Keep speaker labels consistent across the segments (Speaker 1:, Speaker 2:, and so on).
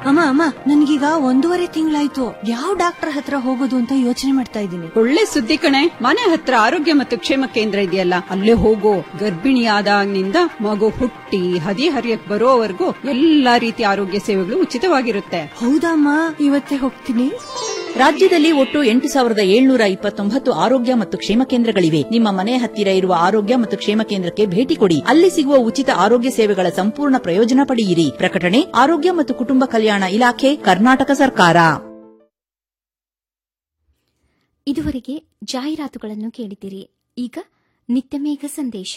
Speaker 1: ಅಮ್ಮ ಅಮ್ಮ ನನ್ಗೀಗ ಒಂದೂವರೆ ತಿಂಗಳಾಯ್ತು ಯಾವ ಡಾಕ್ಟರ್ ಹತ್ರ ಹೋಗೋದು ಅಂತ ಯೋಚನೆ ಮಾಡ್ತಾ ಇದ್ದೀನಿ
Speaker 2: ಒಳ್ಳೆ ಸುದ್ದಿ ಕಣೆ ಮನೆ ಹತ್ರ ಆರೋಗ್ಯ ಮತ್ತು ಕ್ಷೇಮ ಕೇಂದ್ರ ಇದೆಯಲ್ಲ ಅಲ್ಲೇ ಹೋಗೋ ಗರ್ಭಿಣಿಯಾದಾಗಿನಿಂದ ಮಗು ಹುಟ್ಟಿ ಹದಿ ಹರಿಯಕ್ ಬರೋವರೆಗೂ ಎಲ್ಲಾ ರೀತಿಯ ಆರೋಗ್ಯ ಸೇವೆಗಳು ಉಚಿತವಾಗಿರುತ್ತೆ
Speaker 1: ಹೌದಮ್ಮ ಇವತ್ತೇ ಹೋಗ್ತೀನಿ
Speaker 3: ರಾಜ್ಯದಲ್ಲಿ ಒಟ್ಟು ಎಂಟು ಸಾವಿರದ ಏಳ್ನೂರ ಇಪ್ಪತ್ತೊಂಬತ್ತು ಆರೋಗ್ಯ ಮತ್ತು ಕ್ಷೇಮ ಕೇಂದ್ರಗಳಿವೆ ನಿಮ್ಮ ಮನೆ ಹತ್ತಿರ ಇರುವ ಆರೋಗ್ಯ ಮತ್ತು ಕ್ಷೇಮ ಕೇಂದ್ರಕ್ಕೆ ಭೇಟಿ ಕೊಡಿ ಅಲ್ಲಿ ಸಿಗುವ ಉಚಿತ ಆರೋಗ್ಯ ಸೇವೆಗಳ ಸಂಪೂರ್ಣ ಪ್ರಯೋಜನ ಪಡೆಯಿರಿ ಪ್ರಕಟಣೆ ಆರೋಗ್ಯ ಮತ್ತು ಕುಟುಂಬ ಕಲ್ಯಾಣ ಇಲಾಖೆ ಕರ್ನಾಟಕ ಸರ್ಕಾರ
Speaker 4: ಇದುವರೆಗೆ ಜಾಹೀರಾತುಗಳನ್ನು ಕೇಳಿದಿರಿ ಈಗ ನಿತ್ಯಮೇಘ ಸಂದೇಶ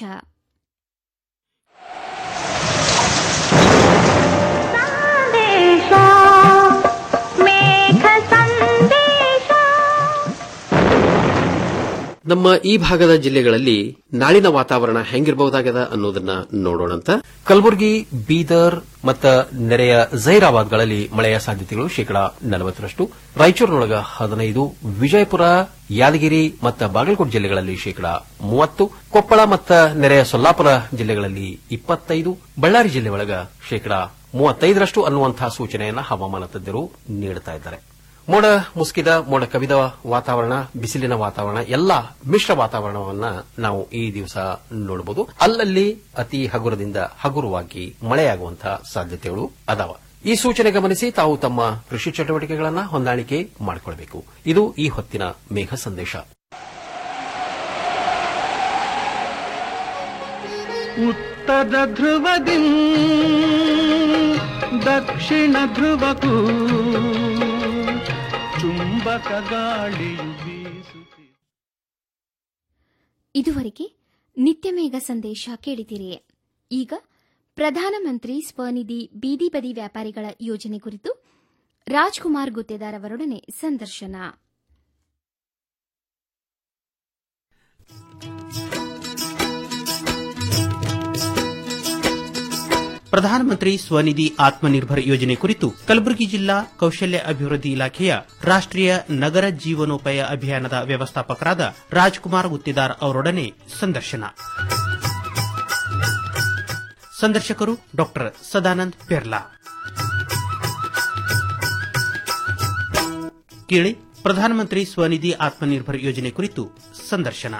Speaker 5: ನಮ್ಮ ಈ ಭಾಗದ ಜಿಲ್ಲೆಗಳಲ್ಲಿ ನಾಳಿನ ವಾತಾವರಣ ಹೆಂಗಿರಬಹುದಾಗದ ಅನ್ನೋದನ್ನ ನೋಡೋಣಂತ ಕಲಬುರಗಿ ಬೀದರ್ ಮತ್ತ ನೆರೆಯ ಜೈರಾಬಾದ್ಗಳಲ್ಲಿ ಮಳೆಯ ಸಾಧ್ಯತೆಗಳು ಶೇಕಡಾ ನಲವತ್ತರಷ್ಟು ರಾಯಚೂರಿನೊಳಗ ಹದಿನೈದು ವಿಜಯಪುರ ಯಾದಗಿರಿ ಮತ್ತು ಬಾಗಲಕೋಟೆ ಜಿಲ್ಲೆಗಳಲ್ಲಿ ಶೇಕಡಾ ಮೂವತ್ತು ಕೊಪ್ಪಳ ಮತ್ತು ನೆರೆಯ ಸೊಲ್ಲಾಪುರ ಜಿಲ್ಲೆಗಳಲ್ಲಿ ಇಪ್ಪತ್ತೈದು ಬಳ್ಳಾರಿ ಜಿಲ್ಲೆ ಒಳಗ ಶೇಕಡಾ ಮೂವತ್ತೈದರಷ್ಟು ಅನ್ನುವಂತಹ ಸೂಚನೆಯನ್ನ ಹವಾಮಾನ ತಜ್ಞರು ನೀಡುತ್ತಾ ಇದ್ದಾರೆ ಮೋಡ ಮುಸುಕಿದ ಮೋಡ ಕವಿದ ವಾತಾವರಣ ಬಿಸಿಲಿನ ವಾತಾವರಣ ಎಲ್ಲ ಮಿಶ್ರ ವಾತಾವರಣವನ್ನ ನಾವು ಈ ದಿವಸ ನೋಡಬಹುದು ಅಲ್ಲಲ್ಲಿ ಅತಿ ಹಗುರದಿಂದ ಹಗುರವಾಗಿ ಮಳೆಯಾಗುವಂತಹ ಸಾಧ್ಯತೆಗಳು ಅದಾವ ಈ ಸೂಚನೆ ಗಮನಿಸಿ ತಾವು ತಮ್ಮ ಕೃಷಿ ಚಟುವಟಿಕೆಗಳನ್ನ ಹೊಂದಾಣಿಕೆ ಮಾಡಿಕೊಳ್ಳಬೇಕು ಇದು ಈ ಹೊತ್ತಿನ ಮೇಘ ಸಂದೇಶ
Speaker 6: ಉತ್ತರ ಧ್ರುವದಿ ದಕ್ಷಿಣ ಧ್ರುವಕ್ಕೂ ಚುಂಬಕ ಗಾಳಿಯು ಬೀಸುತ್ತಿದೆ
Speaker 4: ಇದುವರೆಗೆ ನಿತ್ಯಮೇಘ ಸಂದೇಶ ಕೇಳಿದಿರಿ ಈಗ ಪ್ರಧಾನಮಂತ್ರಿ ಸ್ವನಿಧಿ ಬೀದಿ ಬದಿ ವ್ಯಾಪಾರಿಗಳ ಯೋಜನೆ ಕುರಿತು ರಾಜ್ಕುಮಾರ್ ಗುತ್ತೇದಾರ್ ಅವರೊಡನೆ ಸಂದರ್ಶನ
Speaker 7: ಪ್ರಧಾನಮಂತ್ರಿ ಸ್ವನಿಧಿ ಆತ್ಮನಿರ್ಭರ್ ಯೋಜನೆ ಕುರಿತು ಕಲಬುರಗಿ ಜಿಲ್ಲಾ ಕೌಶಲ್ಯ ಅಭಿವೃದ್ಧಿ ಇಲಾಖೆಯ ರಾಷ್ಟ್ರೀಯ ನಗರ ಜೀವನೋಪಾಯ ಅಭಿಯಾನದ ವ್ಯವಸ್ಥಾಪಕರಾದ ರಾಜ್ಕುಮಾರ್ ಗುತ್ತಿದಾರ್ ಅವರೊಡನೆ ಸಂದರ್ಶನ ಸಂದರ್ಶಕರು ಡಾಕ್ಟರ್ ಸದಾನಂದ್ ಪೆರ್ಲಾ ಕೇಳಿ ಪ್ರಧಾನಮಂತ್ರಿ ಸ್ವನಿಧಿ ಆತ್ಮನಿರ್ಭರ್ ಯೋಜನೆ ಕುರಿತು ಸಂದರ್ಶನ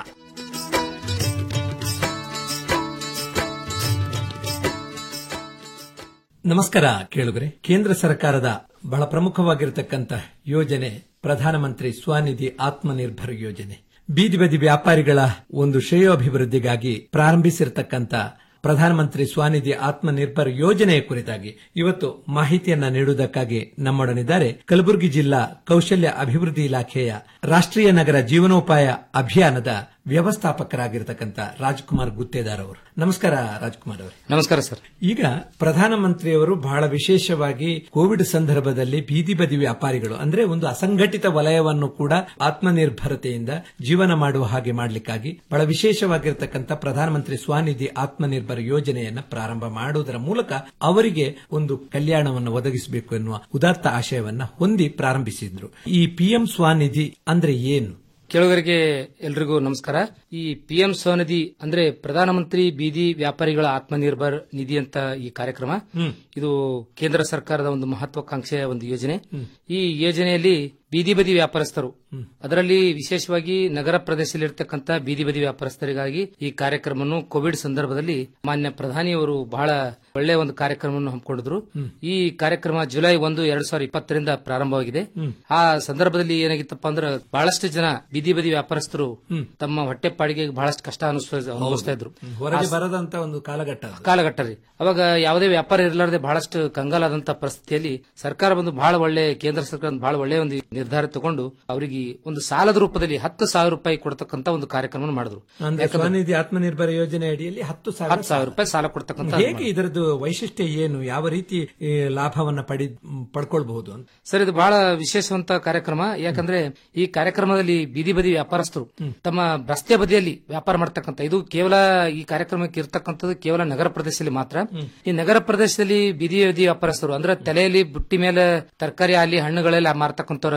Speaker 8: ನಮಸ್ಕಾರ ಕೇಳುಗರೆ ಕೇಂದ್ರ ಸರ್ಕಾರದ ಬಹಳ ಪ್ರಮುಖವಾಗಿರತಕ್ಕಂತ ಯೋಜನೆ ಪ್ರಧಾನಮಂತ್ರಿ ಸ್ವನಿಧಿ ಆತ್ಮನಿರ್ಭರ್ ಯೋಜನೆ ಬೀದಿ ಬದಿ ವ್ಯಾಪಾರಿಗಳ ಒಂದು ಶ್ರೇಯೋಭಿವೃದ್ಧಿಗಾಗಿ ಪ್ರಾರಂಭಿಸಿರತಕ್ಕಂತ ಪ್ರಧಾನಮಂತ್ರಿ ಸ್ವನಿಧಿ ಆತ್ಮನಿರ್ಭರ್ ಯೋಜನೆಯ ಕುರಿತಾಗಿ ಇವತ್ತು ಮಾಹಿತಿಯನ್ನ ನೀಡುವುದಕ್ಕಾಗಿ ನಮ್ಮೊಡನಿದ್ದಾರೆ ಕಲಬುರಗಿ ಜಿಲ್ಲಾ ಕೌಶಲ್ಯ ಅಭಿವೃದ್ಧಿ ಇಲಾಖೆಯ ರಾಷ್ಟ್ರೀಯ ನಗರ ಜೀವನೋಪಾಯ ಅಭಿಯಾನದ ವ್ಯವಸ್ಥಾಪಕರಾಗಿರ್ತಕ್ಕಂಥ ರಾಜ್ಕುಮಾರ್ ಗುತ್ತೇದಾರ್ ಅವರು ನಮಸ್ಕಾರ ರಾಜ್ಕುಮಾರ್ ಅವರೇ
Speaker 9: ನಮಸ್ಕಾರ ಸರ್
Speaker 8: ಈಗ ಪ್ರಧಾನಮಂತ್ರಿಯವರು ಬಹಳ ವಿಶೇಷವಾಗಿ ಕೋವಿಡ್ ಸಂದರ್ಭದಲ್ಲಿ ಬೀದಿ ಬದಿ ವ್ಯಾಪಾರಿಗಳು ಅಂದ್ರೆ ಒಂದು ಅಸಂಘಟಿತ ವಲಯವನ್ನು ಕೂಡ ಆತ್ಮನಿರ್ಭರತೆಯಿಂದ ಜೀವನ ಮಾಡುವ ಹಾಗೆ ಮಾಡಲಿಕ್ಕಾಗಿ ಬಹಳ ವಿಶೇಷವಾಗಿರ್ತಕ್ಕಂಥ ಪ್ರಧಾನಮಂತ್ರಿ ಸ್ವಾನಿಧಿ ಆತ್ಮನಿರ್ಭರ ಯೋಜನೆಯನ್ನ ಪ್ರಾರಂಭ ಮಾಡುವುದರ ಮೂಲಕ ಅವರಿಗೆ ಒಂದು ಕಲ್ಯಾಣವನ್ನು ಒದಗಿಸಬೇಕು ಎನ್ನುವ ಉದಾತ್ತ ಆಶಯವನ್ನ ಹೊಂದಿ ಪ್ರಾರಂಭಿಸಿದ್ರು ಈ ಪಿಎಂ ಸ್ವಾನಿಧಿ ಅಂದ್ರೆ ಏನು
Speaker 9: ಕೇಳುಗರಿಗೆ ಎಲ್ರಿಗೂ ನಮಸ್ಕಾರ ಈ ಪಿಎಂ ಸ್ವನಿಧಿ ಅಂದ್ರೆ ಪ್ರಧಾನಮಂತ್ರಿ ಬೀದಿ ವ್ಯಾಪಾರಿಗಳ ಆತ್ಮನಿರ್ಭರ್ ನಿಧಿ ಅಂತ ಈ ಕಾರ್ಯಕ್ರಮ ಇದು ಕೇಂದ್ರ ಸರ್ಕಾರದ ಒಂದು ಮಹತ್ವಾಕಾಂಕ್ಷೆಯ ಒಂದು ಯೋಜನೆ ಈ ಯೋಜನೆಯಲ್ಲಿ ಬೀದಿ ಬದಿ ವ್ಯಾಪಾರಸ್ಥರು ಅದರಲ್ಲಿ ವಿಶೇಷವಾಗಿ ನಗರ ಪ್ರದೇಶದಲ್ಲಿರ್ತಕ್ಕಂಥ ಬೀದಿ ಬದಿ ವ್ಯಾಪಾರಸ್ಥರಿಗಾಗಿ ಈ ಕಾರ್ಯಕ್ರಮವನ್ನು ಕೋವಿಡ್ ಸಂದರ್ಭದಲ್ಲಿ ಮಾನ್ಯ ಪ್ರಧಾನಿಯವರು ಬಹಳ ಒಳ್ಳೆಯ ಒಂದು ಕಾರ್ಯಕ್ರಮವನ್ನು ಹಮ್ಮಿಕೊಂಡಿದ್ರು ಈ ಕಾರ್ಯಕ್ರಮ ಜುಲೈ ಒಂದು ಎರಡ್ ಸಾವಿರದ ಇಪ್ಪತ್ತರಿಂದ ಪ್ರಾರಂಭವಾಗಿದೆ ಆ ಸಂದರ್ಭದಲ್ಲಿ ಏನಾಗಿತ್ತಪ್ಪ ಅಂದ್ರೆ ಬಹಳಷ್ಟು ಜನ ಬೀದಿ ಬದಿ ವ್ಯಾಪಾರಸ್ಥರು ತಮ್ಮ ಹೊಟ್ಟೆಪಾಡಿಗೆ ಬಹಳಷ್ಟು ಕಷ್ಟ ಅನುಭವಿಸ್ತಾ ಅನುಭವಿಸ್ತಾ ಇದ್ರು
Speaker 8: ಹೊರಗೆ
Speaker 9: ಆ
Speaker 8: ಬರದಂತ ಒಂದು ಕಾಲಘಟ್ಟ ಅದು.
Speaker 9: ಕಾಲಘಟ್ಟ ರೀ ಅವಾಗ ಯಾವುದೇ ವ್ಯಾಪಾರ ಇರಲಾರದೆ ಬಹಳಷ್ಟು ಕಂಗಾಲಾದಂತ ಪರಿಸ್ಥಿತಿಯಲ್ಲಿ ಸರ್ಕಾರ ಬಂದು ಬಹಳ ಒಳ್ಳೆ ಕೇಂದ್ರ ಸರ್ಕಾರ ಒಂದು ಬಹಳ ಒಳ್ಳೆಯ ಒಂದು ನಿರ್ಧಾರ ತಗೊಂಡು ಅವರಿಗೆ ಒಂದು ಸಾಲದ ರೂಪದಲ್ಲಿ ಹತ್ತು ಸಾವಿರ ರೂಪಾಯಿ ಕೊಡ್ತಕ್ಕಂತ ಒಂದು ಕಾರ್ಯಕ್ರಮ ಮಾಡಿದ್ರು
Speaker 8: ಅಂದ್ರೆ
Speaker 9: ಯಾಕಂದ್ರೆ
Speaker 8: ಸ್ವನಿಧಿ ಆತ್ಮನಿರ್ಭರ ಯೋಜನೆ ಅಡಿಯಲ್ಲಿ ಹತ್ತು
Speaker 9: ಹತ್ತು ಸಾವಿರ ರೂಪಾಯಿ ಸಾಲ ಕೊಡ್ತಕ್ಕಂತ
Speaker 8: ಹೇಗೆ ಇದರದ್ದು ವೈಶಿಷ್ಟ್ಯ ಏನು ಯಾವ ರೀತಿ ಈ, ಲಾಭವನ್ನ ಪಡಿ ಪಡ್ಕೊಳ್ಬಹುದು ಅಂತ
Speaker 9: ಸರ್ ಇದು ಬಹಳ ವಿಶೇಷವಂತ ಕಾರ್ಯಕ್ರಮ ಯಾಕಂದ್ರೆ ಈ ಕಾರ್ಯಕ್ರಮದಲ್ಲಿ ಬೀದಿ ಬದಿ ವ್ಯಾಪಾರಸ್ಥರು ತಮ್ಮ ರಸ್ತೆ ಬದಿಯಲ್ಲಿ ವ್ಯಾಪಾರ ಮಾಡ್ತಕ್ಕಂಥ ಇದು ಕೇವಲ ಈ ಕಾರ್ಯಕ್ರಮಕ್ಕೆ ಇರ್ತಕ್ಕಂಥದ್ದು ಕೇವಲ ನಗರ ಪ್ರದೇಶದಲ್ಲಿ ಮಾತ್ರ ಈ ನಗರ ಪ್ರದೇಶದಲ್ಲಿ ಬೀದಿ ಬದಿ ವ್ಯಾಪಾರಸ್ಥರು ಅಂದ್ರೆ ತಲೆಯಲ್ಲಿ ಬುಟ್ಟಿ ಮೇಲೆ ತರಕಾರಿ ಅಲ್ಲಿ ಹಣ್ಣುಗಳೆಲ್ಲ ಮಾರ್ತಕ್ಕಂಥವ್ರು